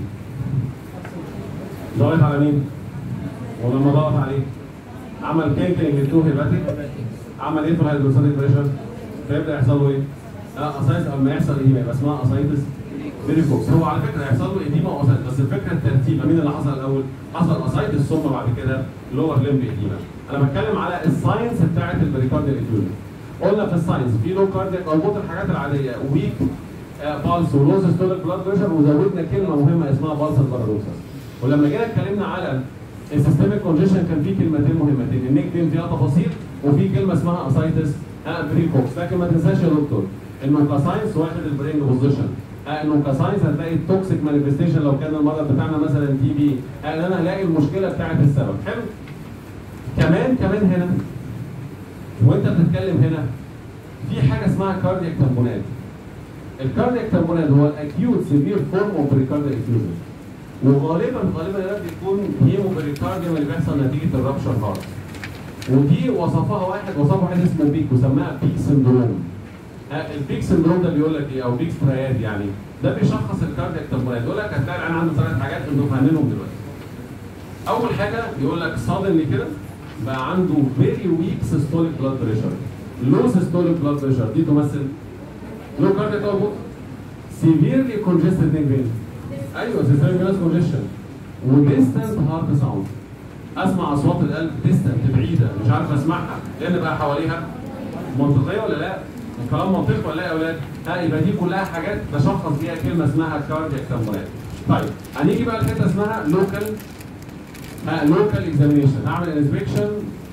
ضغط على مين؟ ولما ضغط عليه عمل كينكلينج للتو هيباتيك عمل ايه في الهيدروستاتيك بريشر؟ فيبدا يحصل له ايه؟ اه اسايتس اما يحصل اديما يبقى اسمها اسايتس فيريفوكس هو على فكره هيحصل له اديما واسايتس بس الفكره الترتيب مين اللي حصل الاول؟ حصل اسايتس ثم بعد كده لور ليمب اديما انا بتكلم على الساينس بتاعت البريكارديال انفيوجن قلنا في الساينس في لو كاردياك اربط الحاجات العاديه ويك بالس ولوز ستوليك بلاد بريشر وزودنا كلمه مهمه اسمها بالس البارادوكسس ولما جينا اتكلمنا على السيستميك كونجيشن كان في كلمتين مهمتين النيكتين فيها تفاصيل وفي كلمه اسمها اسايتس بريكوكس لكن ما تنساش يا دكتور انه كساينس واخد البرينج بوزيشن انه كساينس هتلاقي التوكسيك مانيفستيشن لو كان المرض بتاعنا مثلا تي بي ان انا هلاقي المشكله بتاعت السبب حلو كمان كمان هنا وانت بتتكلم هنا في حاجه اسمها كاردياك تامبونات الكاردياك تامبونات هو الاكيوت سيفير فورم اوف بريكارديال انفيوجن وغالبا غالبا ده بيكون هيمو بريكارديوم اللي بيحصل نتيجه الرابشر هارت ودي وصفها واحد وصفها واحد اسمه بيك وسماها بيك سندروم البيك سندروم ده بيقول لك ايه او بيك ستراياد يعني ده بيشخص الكاردياك تامبونات يقول لك هتلاقي العيان عنده ثلاث حاجات انتوا فاهمينهم دلوقتي اول حاجه يقول لك صادمني كده بقى عنده فيري ويك سيستوليك بلاد بريشر لو سيستوليك بلاد بريشر دي تمثل لو كاردياك اوتبوت سيفيرلي كونجستد نيك فين ايوه سيستوليك فينس كونجيشن وديستنت هارت ساوند اسمع اصوات القلب ديستنت بعيده مش عارف اسمعها لان بقى حواليها منطقيه ولا لا؟ الكلام منطقي ولا لا يا اولاد؟ ها يبقى دي كلها حاجات بشخص بيها كلمه اسمها كاردياك تمبرات. طيب هنيجي بقى لحته اسمها لوكال لوكال اكزامينيشن هعمل انسبكشن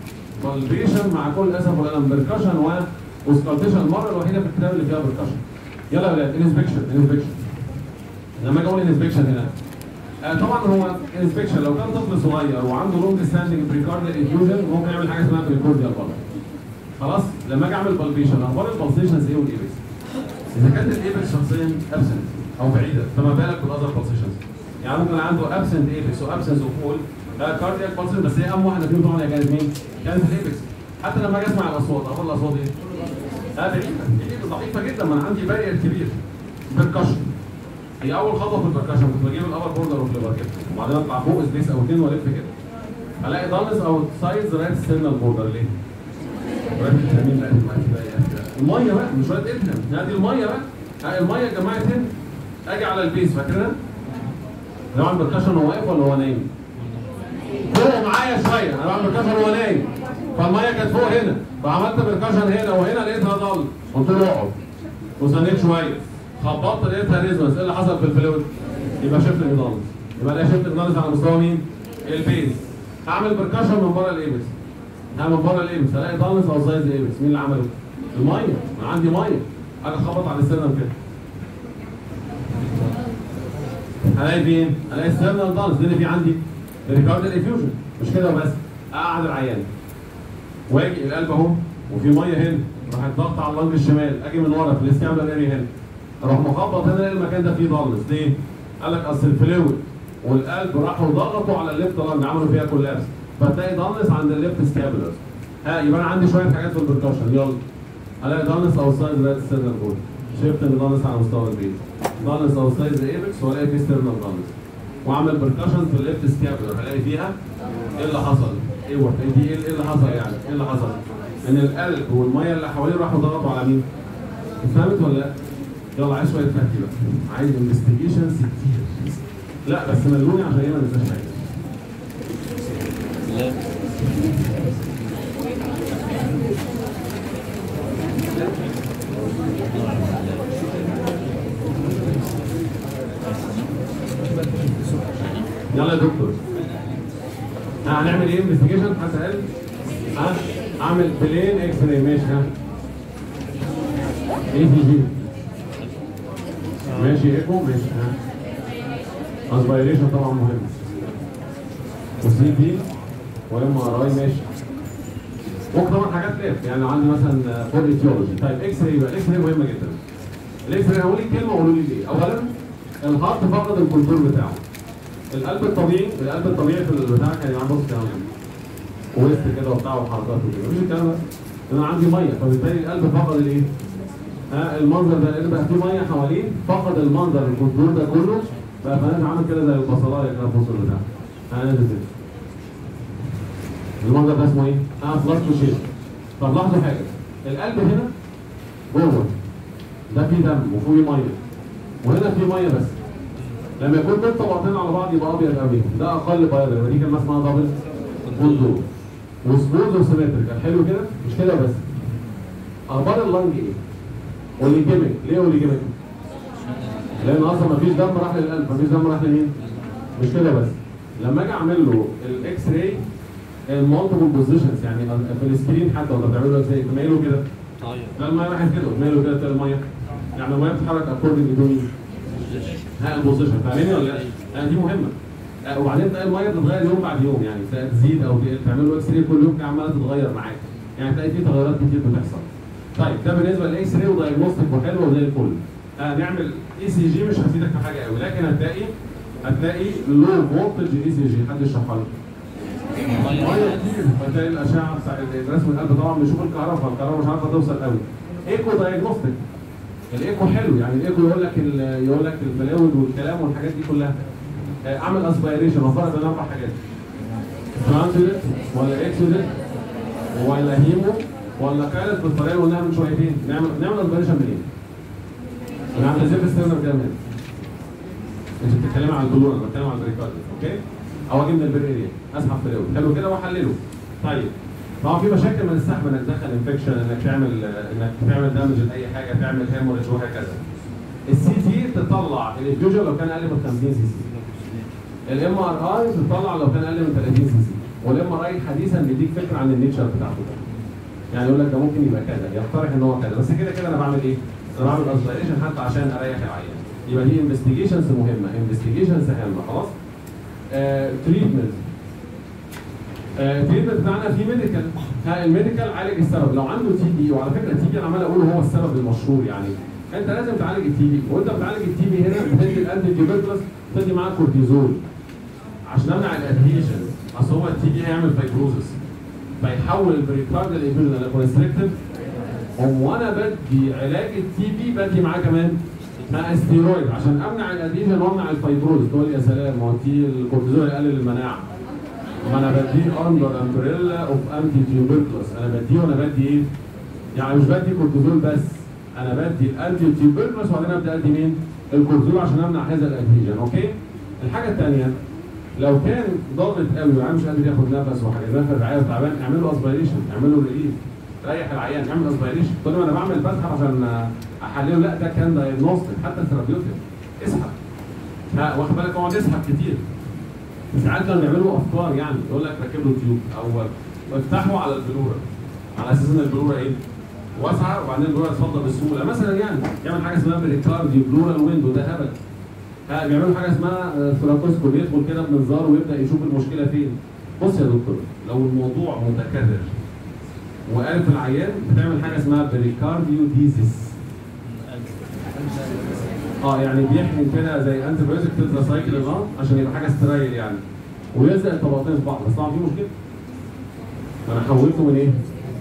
بالبيشن مع كل اسف والالم بركشن وسكالتيشن المره الوحيده في الكتاب اللي فيها بركشن يلا يا ولاد انسبكشن انسبكشن لما اجي اقول انسبكشن هنا آه طبعا هو انسبكشن لو كان طفل صغير وعنده لونج ستاندنج بريكارديال انفيوجن ممكن يعمل حاجه اسمها بريكارديال بالب خلاص لما اجي اعمل بالبيشن اخبار البلسيشنز ايه والايبكس اذا كانت الايبكس شخصيا ابسنت او بعيده فما بالك بالاذر بالسيشنز يعني ممكن عنده ابسنت ايبكس وابسنس اوف اول كاردياك بالسيشن بس هي اهم واحده فيهم طبعا هي كانت مين؟ كانت الايبكس حتى لما اجي اسمع الاصوات اخبار الاصوات ايه؟ اه بعيده بعيده ضعيفه جدا ما انا عندي بارير كبير بركشن هي اول خطوه في البركشن كنت بجيب الابر بوردر اوف ليبر كده وبعدين اطلع فوق سبيس او اتنين والف كده الاقي دالس او سايز رايت ستيرنال بوردر ليه؟ رايت التامين لا دلوقتي بقى يا- الميه بقى مش شويه ادهم لا دي الميه بقى ها الميه يا جماعه هنا اجي على البيس فاكرها؟ لو عم بركشن هو واقف ولا هو نايم؟ فوق معايا شويه انا بعمل بركشن وهو نايم فالميه كانت فوق هنا فعملت بركشن هنا وهنا لقيتها ضل قلت له اقعد وثنيت شويه خبطت لقيتها ريزونس ايه اللي حصل في الفلويد؟ يبقى شفت النضالس يبقى الاقي شفت النضالس على مستوى مين؟ البيز هعمل بركشن من بره الايبكس ها من بره الايبكس الاقي دالنس او سايز الايبكس مين اللي عمله؟ الميه انا عندي ميه اجي اخبط على السيرنم كده هلاقي فين؟ هلاقي السيرنال دالنس ده اللي في عندي بريكاردال افيوجن مش كده وبس اقعد العيان واجي القلب اهو وفي ميه هنا راح الضغط على اللنج الشمال اجي من ورا في الاسكابلر اري هنا اروح مخبط هنا الاقي المكان ده فيه دالنس ليه؟ قال لك اصل الفلويد والقلب راحوا ضغطوا على الليفت لانج عملوا فيها كولابس فتلاقي دالنس عند الليفت سكابلر ها يبقى انا عندي شويه حاجات في البركشن يلا الاقي دالنس او سايز رات ستيرنال بول شفت ان دالنس على مستوى البيت دالنس او سايز ايبكس والاقي فيه ستيرنال دالنس واعمل بركشن في الليفت سكابلر هلاقي فيها ايه اللي حصل؟ ايه وات دي ايه إيه اللي حصل يعني؟ ايه اللي حصل؟ ان القلب والميه اللي حواليه راحوا ضغطوا على مين؟ فهمت ولا لا؟ يلا عايز شويه فهم بقى عايز انفستيجيشنز كتير لا بس ملوني عشان هي ما ننساش حاجه يلا يا دكتور ها هنعمل ايه انفستيجيشن حد قال ها اعمل بلين اكس راي ماشي ها اي في جي ماشي ايكو ماشي ها اسبيريشن طبعا مهم وسي بي وام ار اي ماشي ممكن طبعا حاجات لف يعني لو عندي مثلا فور ايتيولوجي طيب اكس راي بقى الاكس راي مهمه جدا الاكس راي هقول لك كلمه وقولوا لي ليه اولا الهارت فقد الكنترول بتاعه القلب الطبيعي القلب الطبيعي في البتاع كان يعمل بص كده ويست كده وبتاع وحركات وكده مفيش الكلام ده انا عندي ميه فبالتالي القلب فقد الايه؟ ها المنظر ده اللي بقى فيه ميه حواليه فقد المنظر الكنترول ده كله بقى فانا عامل كده زي البصلايه كده في وسط البتاع انا نازل كده المنظر ده اسمه ايه؟ اه فلاسكو شيب طب لاحظوا حاجه القلب هنا جوه ده فيه دم وفيه ميه وهنا فيه ميه بس لما يكون دول طبقتين على بعض يبقى ابيض قوي ده اقل بياض يبقى دي كلمه اسمها دبل بوندور وسموث وسيمتريكال حلو كده مش كده بس اخبار اللنج ايه؟ اوليجيميك ليه اوليجيميك؟ لان اصلا مفيش دم راح للقلب مفيش دم راح لمين؟ مش كده بس لما اجي اعمل له الاكس راي المالتيبل بوزيشنز يعني في السكرين حتى وانت بتعمل له ازاي تميله كده لا الميه راحت كده تميله كده تلاقي الميه يعني الميه بتتحرك اكوردنج تو مين؟ ها البوزيشن فاهمني ولا لا؟ لا دي مهمه آه، وبعدين تلاقي الميه بتتغير يوم بعد يوم يعني تلاقي تزيد او تقل تعمل له اكس راي كل يوم عماله تتغير معاك يعني تلاقي في تغيرات كتير بتحصل طيب ده بالنسبه للاكس راي ودايجنوستيك وحلو وزي الفل آه نعمل اي سي جي مش هتفيدك في حاجه قوي لكن هتلاقي هتلاقي لو فولتج اي سي جي حد يشرحها لي ميه كتير فتلاقي الاشعه بتاع رسم القلب طبعا بيشوف الكهرباء فالكهرباء مش عارفه توصل قوي ايكو دايجنوستيك الايكو حلو يعني الايكو يقول لك ال- يقول لك الفلاود والكلام والحاجات دي كلها آه، اعمل اسبيريشن وفرق بين اربع حاجات ترانزيت ولا اكسوديت ولا هيمو ولا كانت بالطريقه اللي قلناها من شويتين نعمل نعمل اسبيريشن منين؟ نعمل زي الستيرنر كده منين؟ انت بتتكلم على البلور انا بتكلم على البريكارديوم اوكي؟ او اجي من البر اريا اسحب فلاود حلو كده واحلله طيب طبعا في مشاكل من السحب انك تدخل انفكشن انك تعمل انك تعمل دامج لاي حاجه تعمل هيموريج وهكذا السي تي تطلع الانفيوجن لو كان اقل من 50 سي سي الام ار اي تطلع لو كان اقل من 30 سي سي والام ار اي حديثا بيديك فكره عن النيتشر بتاعته يعني يقول لك ده ممكن يبقى كذا يقترح ان هو كذا بس كده كده انا بعمل ايه؟ انا بعمل اسبيريشن حتى عشان اريح العيان يبقى دي انفستيجيشنز مهمه انفستيجيشنز هامه خلاص؟ تريتمنت التريتمنت بتاعنا في ميديكال الميديكال عالج السبب لو عنده تي بي وعلى فكره التي بي انا عمال اقول هو السبب المشهور يعني انت لازم تعالج التي بي وانت بتعالج التي بي هنا بتدي الانتي تيوبركلس بتدي معاه كورتيزول عشان امنع الادهيشن اصل هو التي بي هيعمل فايبروزس فيحول البريكاردال ايبيلنا لكونستريكتيف وانا بدي علاج التي بي بدي معاه كمان مع ستيرويد عشان امنع الادهيشن وامنع الفايبروز تقول لي يا سلام ما هو التي الكورتيزول يقلل المناعه ما انا بديه اندر امبريلا اوف انتي تيوبركلس انا بديه وانا بدي ايه؟ يعني مش بدي كورتيزول بس انا بدي الانتي تيوبركلس وبعدين ابدا ادي مين؟ الكورتيزول عشان امنع هذا الادهيجن اوكي؟ الحاجه الثانيه لو كان ضاغط قوي وعم مش قادر ياخد نفس وحاجه نفس رعايه تعبان اعمل له اسبيريشن اعمل له ريليف ريح العيان اعمل اسبيريشن كل ما انا بعمل بسحب عشان احلله لا ده كان دايجنوستيك حتى الثيرابيوتيك اسحب ها واخد بالك اقعد اسحب كتير ساعات كانوا بيعملوا افكار يعني يقول لك ركب له تيوب او افتحه على البلوره على اساس ان البلوره ايه؟ واسعه وبعدين البلوره تفضل بسهوله مثلا يعني يعمل حاجه اسمها بريكارديو بلورال ويندو ده هبل ها بيعملوا حاجه اسمها ثلاكوسكوب يدخل كده بمنظار ويبدا يشوف المشكله فين بص يا دكتور لو الموضوع متكرر وقالب العيان بتعمل حاجه اسمها بريكارديو ديزيس اه يعني بيحقن كده زي انتي بايوتيك تتراسايكل اه عشان يبقى حاجه سترايل يعني ويلزق الطبقتين في بعض بس طبعا في مشكله انا حولته من ايه؟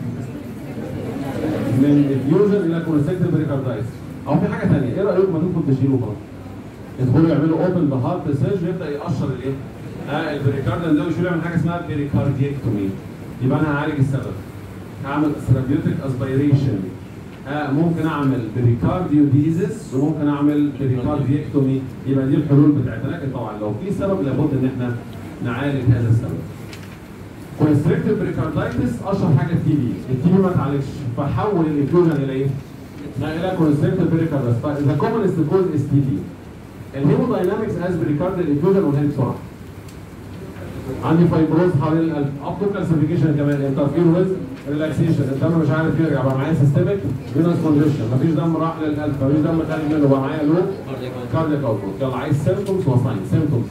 من ديفيوجن الى كونستكتيف بريكاردايتس او في حاجه ثانيه ايه رايكم ما تدخل تشيلوه خلاص يدخلوا يعملوا اوبن بهارت سيرج يبدا يقشر الايه؟ اه البريكارديال ده ويشيلوا يعمل حاجه اسمها بريكارديكتومي يبقى انا هعالج السبب هعمل ثيرابيوتيك اسبيريشن آه ممكن اعمل بريكارديو ديزيس وممكن اعمل بريكارديكتومي يبقى دي الحلول بتاعتنا لكن طبعا لو في سبب لابد ان احنا نعالج هذا السبب. كونستريكتيف بريكاردايتس اشهر حاجه التي بي، التي بي ما تعالجش فحول الانفيوجن الى ايه؟ الى كونستريكتيف بريكاردايتس فاذا كومنست كوز اس تي بي. الهيموداينامكس از بريكارديال انفيوجن والهيد بسرعه. عندي فايبروز حوالين القلب اب تو كلاسيفيكيشن كمان انترفير ويز ريلاكسيشن الدم مش عارف يرجع بقى معايا سيستميك فينوس كونجكشن مفيش دم راح للقلب مفيش دم خارج منه بقى معايا لو كاردياك اوتبوت يلا عايز سيمتومز وساين سيمتومز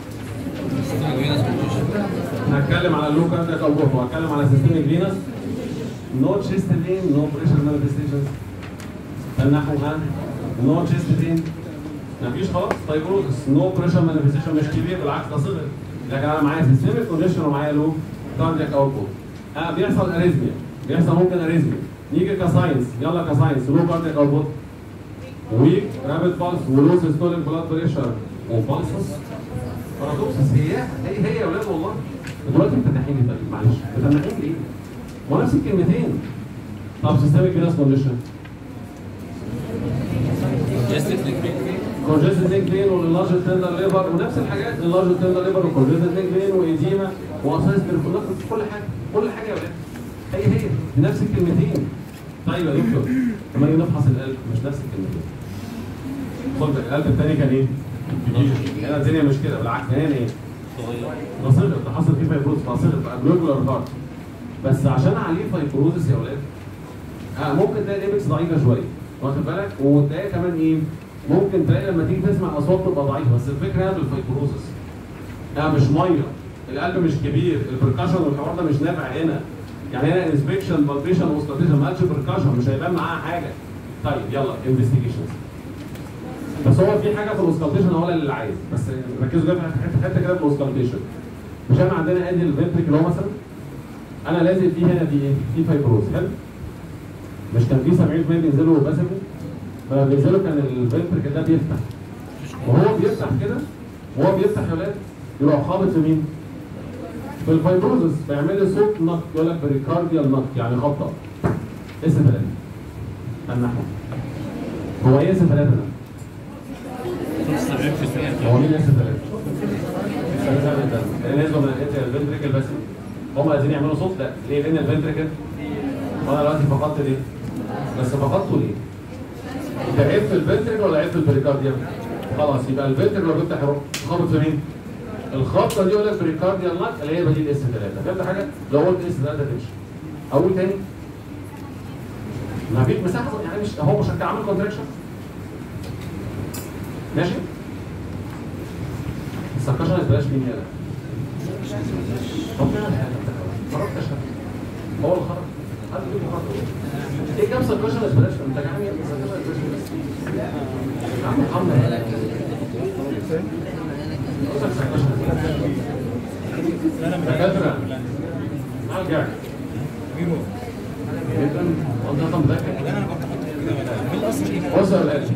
هتكلم على اللو كاردياك اوتبوت وهتكلم على سيستميك فينوس نو تشيست بين نو بريشر مانيفستيشنز النحو ها نو تشيست بين مفيش خلاص فايبروزس نو بريشر مانيفستيشن مش كبير بالعكس ده صغر لكن انا معايا سيستميك كونجكشن ومعايا لو كاردياك اوتبوت اه بيحصل اريزميا بيحصل ممكن اريزميا نيجي كساينس يلا كساينس لو كاردياك اوتبوت ويك رابid بالس ولو سيستوليك بلاد بريشر وبالسس بارادوكسس هي هي هي يا ولاد والله دلوقتي بتنحيني طيب معلش بتنحيني ليه؟ ما نفس الكلمتين طب سيستميك فينس كونديشن كونجستد نيك بين واللارج تندر ليفر ونفس الحاجات اللارج تندر ليفر وكونجستد نيك بين وايديما واساس بالفلاكس كل حاجه كل حاجه يا ولاد هي هي نفس الكلمتين طيب يا دكتور لما نيجي نفحص القلب مش نفس الكلمتين خد بالك القلب الثاني كان ايه؟ هنا الدنيا مش كده بالعكس هنا ايه؟ ده صغر ده حصل فيه فايبروز فصغر بقى جلوبولار هارت بس عشان عليه فايبروزس يا ولاد آه ممكن تلاقي الايبكس ضعيفه شويه واخد بالك وتلاقي كمان ايه؟ ممكن تلاقي لما تيجي تسمع اصوات تبقى ضعيفه بس الفكره هي بالفايبروزس اه مش ميه القلب مش كبير البركشن والحوار ده مش نافع هنا يعني هنا انسبكشن بالبيشن وسكاتيشن ما قالش بركشن مش هيبان معاها حاجه طيب يلا انفستيجيشنز بس هو في حاجه في الاوسكالتيشن هقولها للي عايز بس ركزوا كده في حته حته كده في الاوسكالتيشن مش احنا عندنا ادي الفنتريك اللي هو مثلا انا لازم في هنا دي ايه؟ في فايبروز حلو مش كان في 70% بينزلوا باسفل فلما بينزلوا كان الفنتريك ده بيفتح وهو بيفتح كده وهو بيفتح يا ولاد يروح خابط في مين؟ في الفايبروزس فيعمل لي صوت نق يقول لك بريكارديال نق يعني خبطه اس 3 النحو هو ايه اس 3 ده؟ هو مين اس 3 لان نسبه من الفنتريكل بس هم عايزين يعملوا صوت لا ليه؟ لان الفنتريكل وانا دلوقتي فقدت ليه؟ بس فقدته ليه؟ انت عيب في الفنتريكل ولا عيب في البريكارديوم؟ خلاص يبقى الفنتريكل لو بيفتح يروح خابط في مين؟ الخطه دي يقول لك بريكارديال لاك اللي هي بديل اس 3 فهمت حاجه؟ لو قلت اس 3 تمشي اقول تاني ما فيش مساحه يعني مش هو مش هتعمل كونتراكشن ماشي؟ السكشن بلاش مين يلا طب فين الحاجه خرجت اشهر هو اللي خرج حد يجيب خرج ايه كام سكشن بلاش انت جعان يا ابني سكشن بلاش يا عم محمد دكاترة ارجع جدا وانت مذاكر بص يا ولاد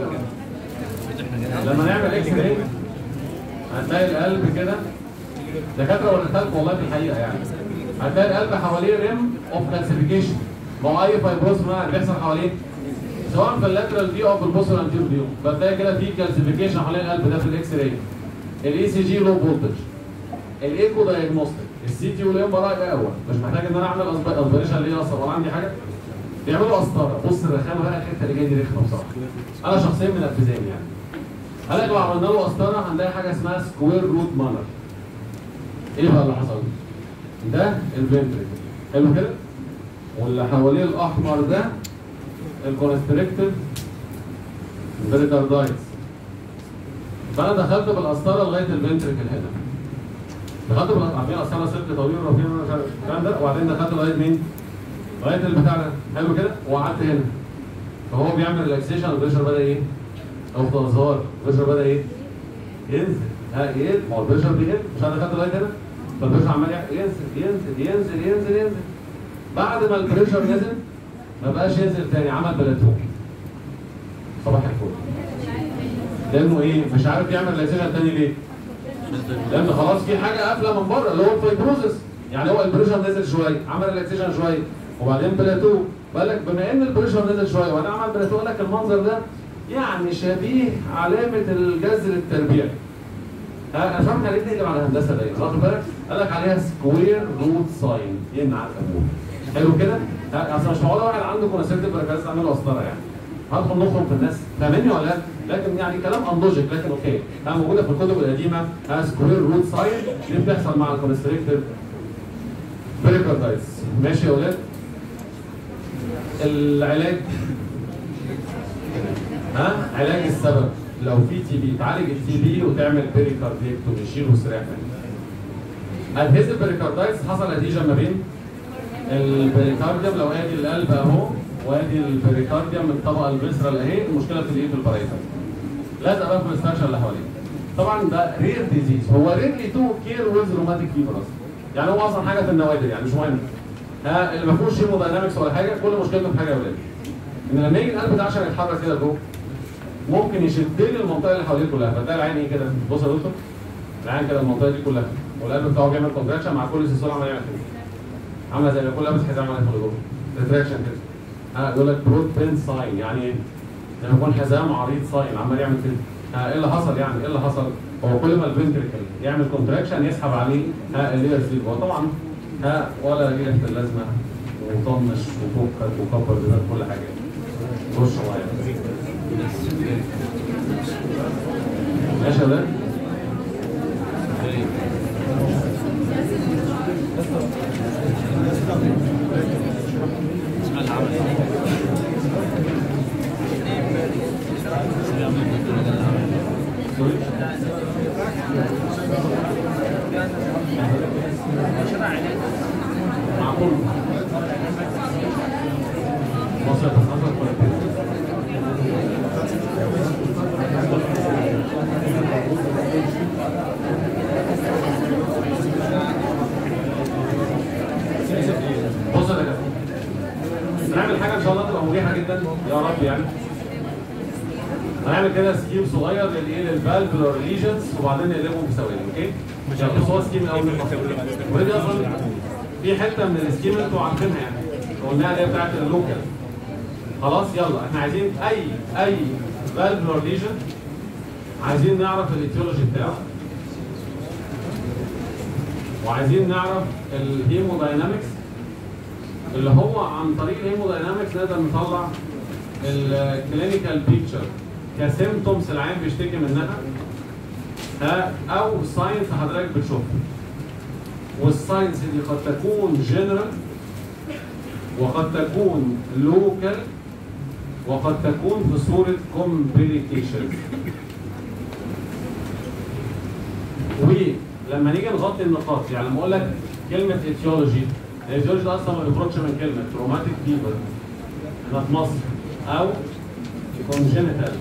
لما نعمل اكس راي هتلاقي القلب كده دكاتره ولا خلق والله في الحقيقه يعني هتلاقي القلب حواليه ريم اوف كالسيفيكيشن ما هو اي فايبروس اللي بيحصل حواليه سواء في اللاترال فيو او في البوستر انتيرو فيو فتلاقي كده في كالسيفيكيشن حوالين القلب ده في الاكس راي الاي سي جي لو فولتج الايكو دايجنوستيك السي تي والام ار اي اول مش محتاج ان انا اعمل اسبريشن ليه اصلا ولا عندي حاجه بيعملوا قسطره بص الرخامه بقى الحته اللي جايه دي رخمه بصراحه انا شخصيا منفذاني يعني قال لك لو عملنا له قسطره هنلاقي حاجه اسمها سكوير روت مانر ايه بقى اللي حصل؟ ده الفنتريكل حلو كده؟ واللي حواليه الاحمر ده الكونستريكتيف بريكاردايتس فانا دخلت بالقسطره لغايه الفنتريكل هنا دخلت بالقسطره عارفين قسطره سلك طويل ورفيع الكلام ده وبعدين دخلت لغايه مين؟ لغايه البتاع ده حلو كده وقعدت هنا فهو بيعمل ريلاكسيشن البريشر بدا ايه؟ او تظهر البريشر بدا ايه؟ ينزل ها ينزل ما هو البريشر بيقل مش انا دخلت لغايه هنا فالبريشر عمال ينزل ينزل ينزل ينزل ينزل بعد ما البريشر نزل ما بقاش ينزل تاني عمل بلاتو صباح الفل لانه ايه مش عارف يعمل ريلاكسيشن تاني ليه؟ لان خلاص في حاجه قافله من بره اللي هو الفايبروزس يعني هو البريشر نزل شويه عمل ريلاكسيشن شويه وبعدين بلاتو قال لك بما ان البريشر نزل شويه وانا عمل بلاتو قال لك المنظر ده يعني شبيه علامه الجذر التربيعي ها انا فاهم ليه تقلب على الهندسه دايما واخد بالك قال لك عليها سكوير روت ساين يمنع الامور حلو كده ها، اصل مش معقول واحد عنده كونسيرتيف بركاز عامل قسطره يعني هدخل نخرج في الناس فاهمني ولا لا؟ لكن يعني كلام انلوجيك لكن اوكي ها موجوده في الكتب القديمه ها سكوير روت ساين دي بتحصل مع الكونستريكتيف بريكاردايتس ماشي يا ولاد العلاج ها علاج السبب لو في تي بي تعالج التي بي وتعمل بيريكارديكتومي تشيله سريع الهيز البريكاردايتس حصل نتيجه ما بين البريكارديوم لو ادي القلب اهو وادي البريكارديوم من الطبقه الفيسرال اهي المشكله في الايه في البرايتال لازق بقى في الاستراكشر اللي حواليه طبعا ده رير ديزيز هو ريرلي تو كير ويز روماتيك فيبر اصلا يعني هو اصلا حاجه في النوادر يعني مش مهم ها اللي ما فيهوش هيموداينامكس ولا حاجه كل مشكلته في حاجه يا ولاد ان لما يجي القلب ده عشان يتحرك كده لجوه ممكن يشد لي المنطقه اللي حواليه كلها فتلاقي العين ايه كده بص يا دكتور العين كده المنطقه دي كلها والقلب بتاعه بيعمل كونتراكشن مع كل سيستول عمال يعمل كده عامله زي ما يكون لابس حزام عمال يدخل جوه ريتراكشن كده ها يقول لك برود بين ساين يعني ايه؟ لما يكون حزام عريض ساين عمال يعمل كده ها ايه اللي حصل يعني ايه اللي حصل؟ هو كل ما الفنتريكل يعمل كونتراكشن يسحب عليه ها اللير سليب هو طبعا ها ولا جه ريحه اللازمه وطنش وفكك وكبر دماغ كل حاجه خش معايا ماشي يا ولاد؟ اسمها العمل معقول مصر تتحرك ولا بص يا دكاتره هنعمل حاجه ان شاء الله تبقى مريحه جدا يا رب يعني هنعمل كده سكيم صغير للايه للفالفولار ليجنز وبعدين نقلبهم في ثواني اوكي؟ يعني بص هو سكيم الاول ودي اصلا في حته من السكيم اللي انتوا عارفينها يعني قلناها اللي هي بتاعت اللوكال خلاص يلا احنا عايزين اي اي فالفولار ليجن عايزين نعرف الايتيولوجي بتاعه وعايزين نعرف الهيموداينامكس اللي هو عن طريق الهيموداينامكس نقدر نطلع الكلينيكال بيكتشر كسيمتومز العين بيشتكي منها ها او ساينس حضرتك بتشوفها والساينس دي قد تكون جنرال وقد تكون لوكال وقد تكون في صورة complications ولما نيجي نغطي النقاط يعني لما اقول لك كلمة etiology الايتيولوجي ده اصلا ما بيخرجش من كلمة تروماتيك فيبر هنا في مصر او congenital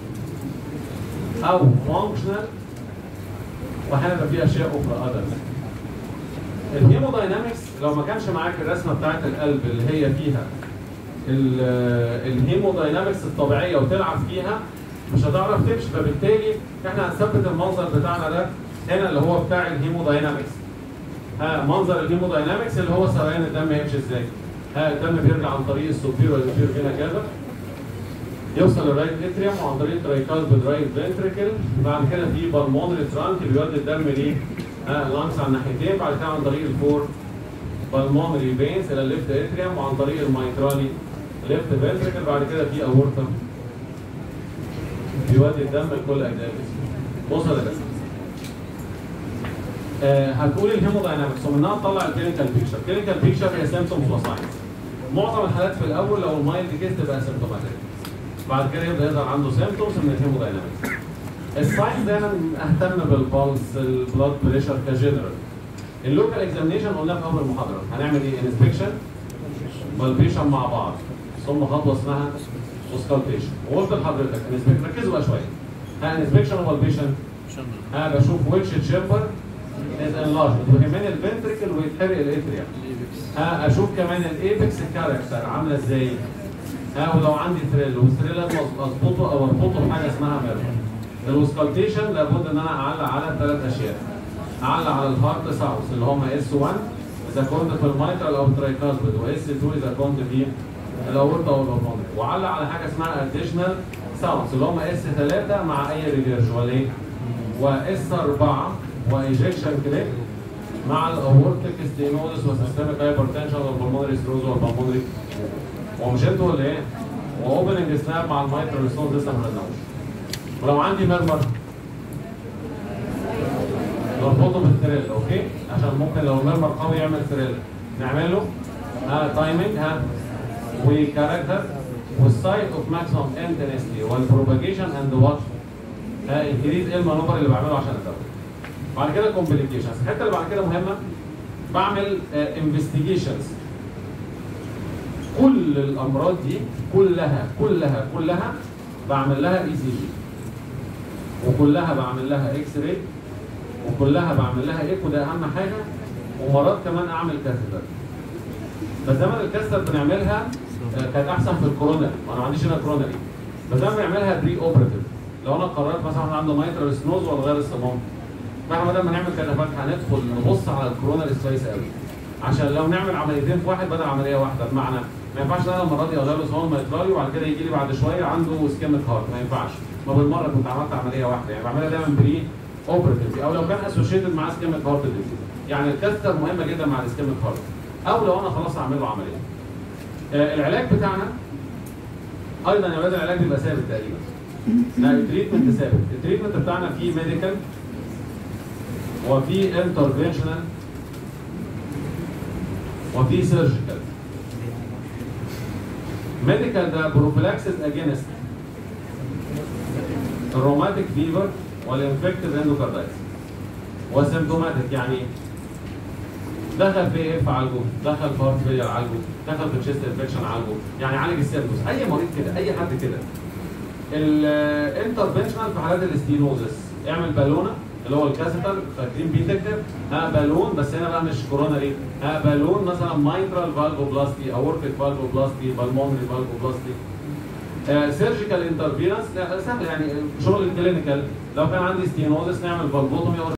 او functional واحيانا يبقى في اشياء اخرى others الهيموداينامكس لو ما كانش معاك الرسمه بتاعت القلب اللي هي فيها ال- الهيموداينامكس الطبيعيه وتلعب فيها مش هتعرف تمشي فبالتالي احنا هنثبت المنظر بتاعنا ده هنا اللي هو بتاع الهيموداينامكس ها منظر الهيموداينامكس اللي هو سريان الدم يمشي ازاي ها الدم بيرجع عن طريق السوبير والانفير فينا كذا يوصل للرايت اتريوم وعن طريق ترايكاز بالرايت فنتريكل بعد كده في بالمونري ترانك بيودي الدم ليه؟ ها لانكس على الناحيتين بعد كده عن طريق الفور بالمونري فينز الى الليفت اتريوم وعن طريق الميترالي ليفت فنتريكل بعد كده في اورتا بيودي الدم لكل اجزاء الجسم بص يا بس آه هتقول الهيموداينامكس ومنها تطلع الكلينيكال بيكشر الكلينيكال بيكشر هي سيمتومز وساينز معظم الحالات في الاول لو المايلد كيس تبقى سيمتوماتيك بعد كده يبدا يظهر عنده سيمتومز من الهيموداينامكس الساينز دايما اهتم بالبلس البلاد بريشر كجنرال اللوكال اكزامينيشن قلنا في اول المحاضره هنعمل ايه انسبكشن بالبيشن مع بعض ثم خطوه اسمها اوسكالتيشن وقلت لحضرتك انسبكشن ركزوا بقى شويه ها انسبكشن وبالبيشن ها بشوف ويتش تشامبر از انلارج ويهمني الفنتريكل ويتحرق الاتريا ها اشوف كمان الايبكس كاركتر عامله ازاي ها ولو عندي ثريل والثريل لازم اظبطه او اربطه بحاجه اسمها ميرور الوسكالتيشن لابد ان انا اعلق على ثلاث اشياء اعلق على الهارت ساوث اللي هم اس 1 اذا كنت في المايترال او الترايكاسبيد واس 2 اذا كنت في الاورطه او الاورمونري واعلق على حاجه اسمها اديشنال ساوندز اللي هم اس 3 مع اي ريفيرج ولا ايه؟ واس 4 وايجكشن كليك مع الاورتيك ستينوزس وسيستميك هايبرتنشن والبلمونري ستروز والبلمونري ومش انتوا ولا ايه؟ واوبننج سناب مع المايترال ستونز لسه ما خدناهوش ولو عندي ميرمر نربطه بالثريل اوكي عشان ممكن لو الميرمر قوي يعمل ثريل نعمل له ها تايمنج ها وكاركتر والسايت اوف ماكسيمم انتنسيتي والبروباجيشن اند وات ها انكريز ايه المانوفر اللي بعمله عشان ادور بعد كده كومبليكيشنز الحته اللي بعد كده مهمه بعمل انفستيجيشنز كل الامراض دي كلها كلها كلها بعمل لها اي سي جي وكلها بعمل لها اكس راي وكلها بعمل لها ايكو ده اهم حاجه ومرات كمان اعمل كاثيتر بس زمان الكاثيتر بنعملها آه، كانت احسن في الكورونري وانا ما عنديش هنا كورونري بس زمان بنعملها بري اوبراتيف لو انا قررت مثلا انا عنده مايترال سنوز ولا غير الصمام فاحنا بدل ما نعمل كتفات هندخل نبص على الكورونري كويس قوي عشان لو نعمل عمليتين في واحد بدل عمليه واحده بمعنى ما ينفعش ان انا المره دي اغير له صمام مايترالي وبعد كده يجي لي بعد شويه عنده اسكيميك هارت ما ينفعش ما بالمره كنت عملت عمليه واحده يعني بعملها دايما بري اوبراتيف او لو كان اسوشيتد مع اسكيميك هارت ديزيز يعني الكاستر مهمه جدا مع الاسكيميك هارت او لو انا خلاص هعمل له عمليه آه العلاج بتاعنا ايضا يا ولاد العلاج بيبقى ثابت تقريبا لا التريتمنت ثابت التريتمنت بتاعنا فيه ميديكال وفي انترفنشنال وفي سيرجيكال ميديكال ده بروفيلاكسيس اجينست الروماتيك فيفر والانفكتيف اندوكاردايتس وسيمتوماتيك يعني دخل في اف عالجه دخل في هارت فيلير عالجه دخل في تشيست انفكشن عالجه يعني عالج السيرفوس اي مريض كده اي حد كده الانترفنشنال في حالات الاستينوزس اعمل بالونه اللي هو الكاسيتر فاكرين بيتكتب ها بالون بس هنا بقى مش كوروناري ها بالون مثلا مايترال فالفوبلاستي اورتيك فالفوبلاستي بالمونري فالفوبلاستي سيرجيكال انترفيرنس سهل يعني شغل الكلينيكال لو كان عندي ستينوزس نعمل فالفوتومي